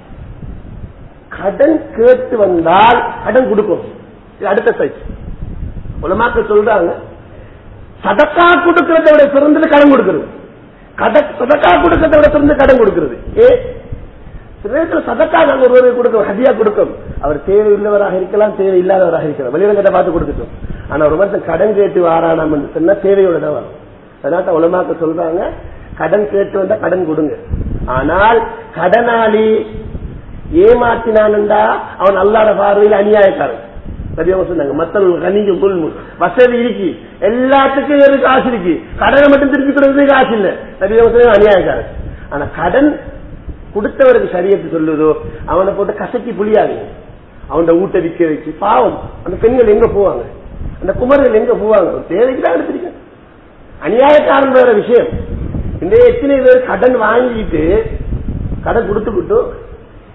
கடன் கேட்டு வந்தால் கடன் கொடுக்கும் இது அடுத்த சைஸ் உலமாக்கள் சொல்றாங்க சதக்கா கொடுக்கறத விட சிறந்தது கடன் கொடுக்கிறது சதக்கா கொடுக்கறத விட சிறந்த கடன் கொடுக்கிறது ஏ சில சதக்கா நாங்க ஒருவரை கொடுக்கோம் ஹதியா கொடுக்கும் அவர் தேவை உள்ளவராக இருக்கலாம் தேவை இல்லாதவராக இருக்கலாம் வெளியிடங்கிட்ட பார்த்து கொடுத்துட்டோம் ஆனா ஒரு மனுஷன் கடன் கேட்டு வாரானாம் என்று சொன்னா தேவையோட தான் வரும் அதனால உலமாக்க சொல்றாங்க கடன் கேட்டு வந்தா கடன் கொடுங்க ஆனால் கடனாளி ஏமாத்தினான்டா அவன் அல்லாத பார்வையில் அநியாயக்காரன் பெரியவங்க சொன்னாங்க மத்தல் கனிக்கு புல்மு வசதி இருக்கு எல்லாத்துக்கும் ஒரு காசு இருக்கு கடனை மட்டும் திருப்பி கொடுக்கறதுக்கு காசு இல்ல பெரியவங்க சொன்னாங்க அநியாயக்காரன் ஆனா கடன் கொடுத்தவருக்கு சரியத்து சொல்லுதோ அவனை போட்டு கசக்கி புளியாது அவன் வீட்டை விற்க வச்சு பாவம் அந்த பெண்கள் எங்க போவாங்க அந்த குமர்கள் எங்க போவாங்க தேவைக்கு தான் எடுத்திருக்க அநியாயக்காரன் வேற விஷயம் இந்த எத்தனை பேர் கடன் வாங்கிட்டு கடன் கொடுத்துக்கிட்டு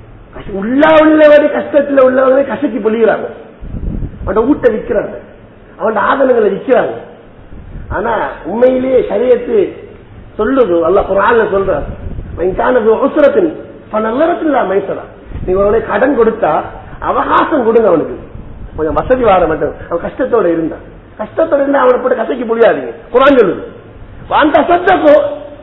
உள்ள உள்ளவரை கஷ்டத்துல உள்ளவரை கசக்கி பொழிகிறாங்க அவன் வீட்டை விற்கிறாங்க அவன் ஆதனங்களை விற்கிறாங்க ஆனா உண்மையிலேயே சரியத்து சொல்லுது அல்ல குரான்ல சொல்ற அவசரத்தின் நல்லறத்தில் மைசரா நீங்க அவனுக்கு கடன் கொடுத்தா அவகாசம் கொடுங்க அவனுக்கு கொஞ்சம் வசதி வார மட்டும் அவன் கஷ்டத்தோட இருந்தான் கஷ்டத்தோட இருந்தா அவனை போட்டு கசைக்க முடியாதுங்க குரான் சொல்லுது வாந்த சத்தப்போ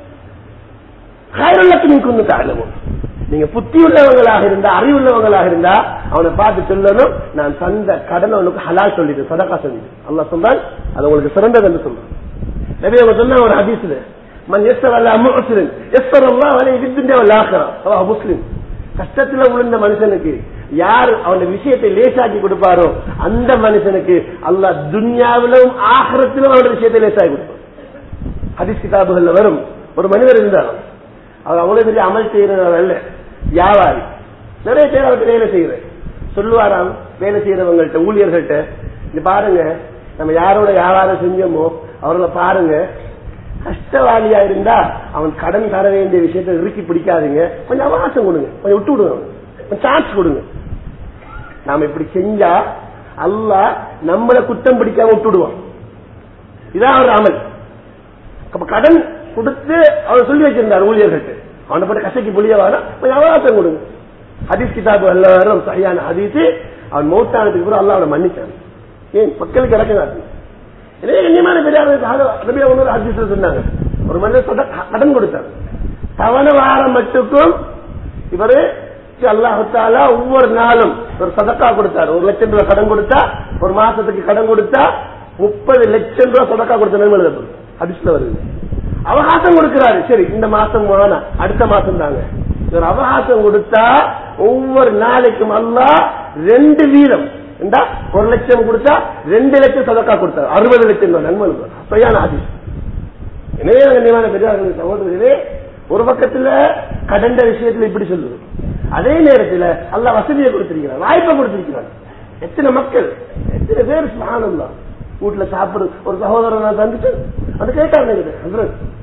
கைரல்லத்து நீங்க தாழவும் நீங்க புத்தி உள்ளவங்களாக இருந்தா அறிவுள்ளவங்களாக இருந்தா அவனை பார்த்து சொல்லணும் நான் தந்த கடன் அவனுக்கு ஹலால் சொல்லிட்டு சதக்கா சொல்லிட்டு அல்லா சொல்றான் அது உங்களுக்கு சிறந்தது என்று சொல்றான் நிறைய அவங்க சொன்ன ஒரு ஹதீஸ்ல மன் எஸ்வர் அல்ல முஸ்லிம் எஸ்வர் அல்லா அவனை வித்துண்டே முஸ்லிம் கஷ்டத்துல விழுந்த மனுஷனுக்கு யார் அவன விஷயத்தை லேசாக்கி கொடுப்பாரோ அந்த மனுஷனுக்கு அல்லாஹ் துன்யாவிலும் ஆகரத்திலும் அவனோட விஷயத்தை லேசாக்கி கொடுப்பார் ஹதீஸ் கிதாபுகள்ல வரும் ஒரு மனிதர் இருந்தார் அவர் அவ்வளவு பெரிய அமல் செய்யறவர் அல்ல வியாபாரி நிறைய பேர் அவருக்கு வேலை செய்யற சொல்லுவாராம் வேலை செய்யறவங்கள்ட்ட ஊழியர்கள்ட்ட இது பாருங்க நம்ம யாரோட வியாபாரம் செஞ்சோமோ அவர்களை பாருங்க கஷ்டவாளியா இருந்தா அவன் கடன் தர வேண்டிய விஷயத்தை இறுக்கி பிடிக்காதீங்க கொஞ்சம் அவகாசம் கொடுங்க கொஞ்சம் விட்டு விடுங்க கொஞ்சம் சான்ஸ் கொடுங்க நாம இப்படி செஞ்சா அல்லாஹ் நம்மளை குற்றம் பிடிக்காம விட்டுடுவான் இதான் அவர் அமல் அப்ப கடன் கொடுத்து அவர் சொல்லி வச்சிருந்தார் ஊழியர்களுக்கு அவனை போட்டு கசைக்கு புளிய வர கொஞ்சம் அவகாசம் கொடுங்க ஹதீஸ் கிதாபு எல்லாரும் சரியான ஹதீஸ் அவன் மௌத்தானதுக்கு பிறகு அல்லாஹ் அவனை மன்னிச்சான் ஏன் மக்களுக்கு இறக்க எனவே கண்ணியமான பெரியார் ஹதீஸ்ல சொன்னாங்க ஒரு மனிதர் கடன் கொடுத்தார் தவண வாரம் மட்டுக்கும் இவரு அல்லாஹால ஒவ்வொரு நாளும் ஒரு சதக்கா கொடுத்தார் ஒரு லட்சம் ரூபாய் கடன் கொடுத்தா ஒரு மாசத்துக்கு கடன் கொடுத்தா முப்பது லட்சம் ரூபாய் சதக்கா கொடுத்த ஹதீஸ்ல வருது அவகாசம் கொடுக்கிறாரு சரி இந்த மாசம் வேணாம் அடுத்த மாசம் தாங்க ஒரு அவகாசம் கொடுத்தா ஒவ்வொரு நாளைக்கும் அல்லா ரெண்டு வீதம் ஒரு லட்சம் கொடுத்தா ரெண்டு லட்சம் சதக்கா கொடுத்தாரு அறுபது லட்சம் நன்மை பொய்யான ஆதி எனவே கண்ணியமான பெரியார்கள் சகோதரர்களே ஒரு பக்கத்துல கடந்த விஷயத்துல இப்படி சொல்லுது அதே நேரத்தில் அல்ல வசதியை கொடுத்திருக்கிறார் வாய்ப்பை கொடுத்திருக்கிறார் எத்தனை மக்கள் எத்தனை பேர் ஆனந்தம் தான் வீட்டுல சாப்பிடு ஒரு சகோதரன் தந்துட்டு அது கேட்டாங்க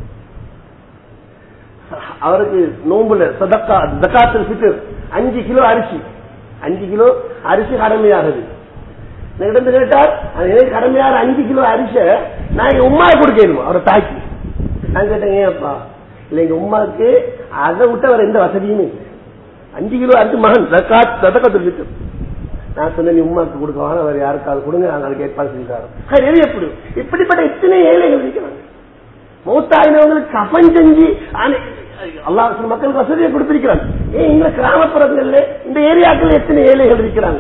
அவருக்கு நோம்புல சதக்கா தக்காத்தில் ஃபிட்டர் அஞ்சு கிலோ அரிசி அஞ்சு கிலோ அரிசி கடமையாகுது இடந்து கேட்டார் எனக்கு கடமையான அஞ்சு கிலோ அரிச நான் எங்க உமா கொடுக்கணும் அவரை தாக்கி நான் கேட்டேன் ஏன்ப்பா இல்ல எங்க உமாவுக்கு அதை விட்டு அவர் எந்த வசதியுமே அஞ்சு கிலோ அரிசி மகன் சதக்கத்தில் ஃபிட்டர் நான் சொன்னேன் நீ உமாக்கு கொடுக்கலாம் அவர் யாருக்காவது கொடுங்க நாங்க அதுக்கு ஏற்பாடு செஞ்சாரு எது எப்படி இப்படிப்பட்ட எத்தனை ஏழைகள் இருக்கிறாங்க மூத்தாயினவங்களுக்கு கபன் செஞ்சு அல்லாஹ் மக்களுக்கு வசதியை கொடுத்திருக்கிறாங்க ஏன் இந்த கிராமப்புறங்கள்ல இந்த ஏரியாக்கள் எத்தனை ஏழைகள் இருக்கிறாங்க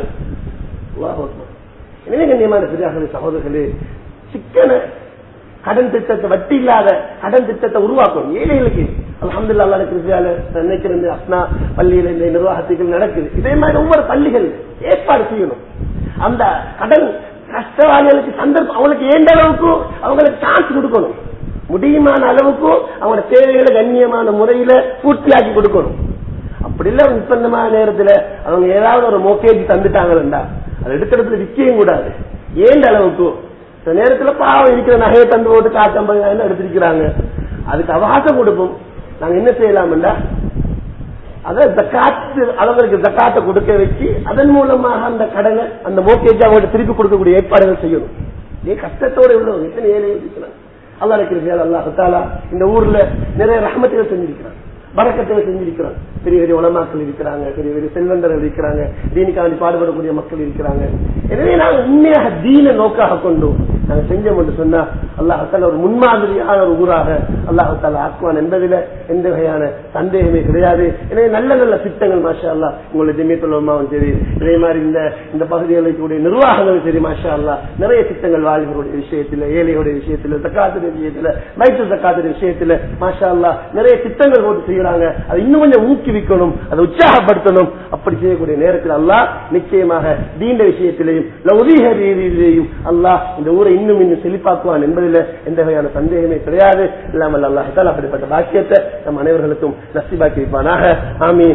எனவே கண்ணியமான பெரியார்களே சகோதரர்களே சிக்கன கடன் திட்டத்தை வட்டி இல்லாத கடன் திட்டத்தை உருவாக்கணும் ஏழைகளுக்கு அலமதுல்லா அல்லா கிருஷியால நினைக்கிறது அப்னா பள்ளியில இந்த நிர்வாகத்துகள் நடக்குது இதே மாதிரி ஒவ்வொரு பள்ளிகள் ஏற்பாடு செய்யணும் அந்த கடன் கஷ்டவாளிகளுக்கு சந்தர்ப்பம் அவங்களுக்கு ஏந்த அளவுக்கு அவங்களுக்கு சான்ஸ் கொடுக்கணும் முடியுமான அளவுக்கு அவங்களோட தேவைகளை கண்ணியமான முறையில பூர்த்தியாக்கி கொடுக்கணும் அப்படி இல்ல நிர்பந்தமான நேரத்துல அவங்க ஏதாவது ஒரு மோக்கேஜ் தந்துட்டாங்கன்னா அதை எடுத்த விற்கவும் கூடாது ஏந்த அளவுக்கு சில நேரத்துல பாவம் இருக்கிற நகையை தந்து போட்டு காசு ஐம்பதாயிரம் எடுத்திருக்கிறாங்க அதுக்கு அவகாசம் கொடுப்போம் நாங்க என்ன செய்யலாம்டா அத ஜக்காத்து அவங்களுக்கு ஜக்காத்தை கொடுக்க வச்சு அதன் மூலமாக அந்த கடனை அந்த மோக்கேஜ் அவங்களுக்கு திருப்பி கொடுக்கக்கூடிய ஏற்பாடுகள் செய்யணும் ஏன் கஷ்டத்தோட உள்ளவங்க எத்தனை ஏழை இருக்கிறாங்க அல்லா இருக்கிறது அல்லாஹாலா இந்த ஊர்ல நிறைய ரஹமத்துகள் செஞ்சிருக்கிறாங்க வரக்கத்துகள் செஞ்சிருக்கிறாங்க பெரிய பெரிய உலமாக்கள் இருக்கிறாங்க பெரிய பெரிய செல்வந்தர்கள் இருக்கிறாங்க தீனுக்காண்டி பாடுபடக்கூடிய மக்கள் இருக்கிறாங்க எனவே நாங்கள் உண்மையாக தீன நோக்காக கொண்டு நாங்க செஞ்சோம் என்று சொன்னா அல்லாஹால ஒரு முன்மாதிரியான ஒரு ஊராக அல்லாஹால ஆக்குவான் என்பதில் எந்த வகையான சந்தேகமே கிடையாது எனவே நல்ல நல்ல திட்டங்கள் மாஷா அல்லா உங்களுடைய ஜெமியத்துலமாவும் சரி இதே மாதிரி இந்த இந்த பகுதிகளில் கூடிய நிர்வாகங்களும் சரி மாஷா அல்லா நிறைய திட்டங்கள் வாலிபருடைய விஷயத்துல ஏழைகளுடைய விஷயத்துல தக்காத்துடைய விஷயத்துல மைத்து தக்காத்துடைய விஷயத்துல மாஷா அல்லா நிறைய திட்டங்கள் போட்டு செய்யறாங்க அதை இன்னும் கொஞ்சம் ஊக்குவிக்கணும் அதை உற்சாகப்படுத்தணும் அப்படி செய்யக்கூடிய நேரத்தில் அல்லாஹ் நிச்சயமாக தீண்ட விஷயத்திலேயும் லௌதீக ரீதியிலேயும் அல்லாஹ் இந்த ஊரை இன்னும் இன்னும் செழிப்பாக்குவான் என்பதில் எந்த வகையான சந்தேகமே கிடையாது இல்லாமல் அல்லாஹால் அப்படிப்பட்ட பாக்கியத்தை நம் அனைவர்களுக்கும் நசிபாக்கி வைப்பானாக ஆமீன்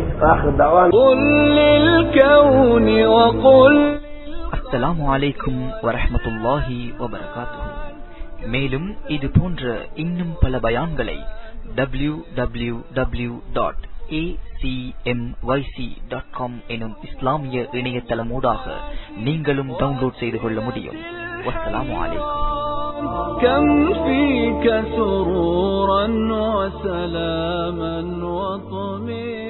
அஸ்ஸலாமு அலைக்கும் வரஹமத்துல்லாஹி வபரகாத்துஹு மேலும் இது போன்ற இன்னும் பல பயான்களை W W W dot acmyc.com எனும் இஸ்லாமிய இணையதளமூடாக நீங்களும் டவுன்லோட் செய்து கொள்ள முடியும் வஸ்ஸலாமு அலைக்கும் كم فيك سرورا وسلاما وطمئنا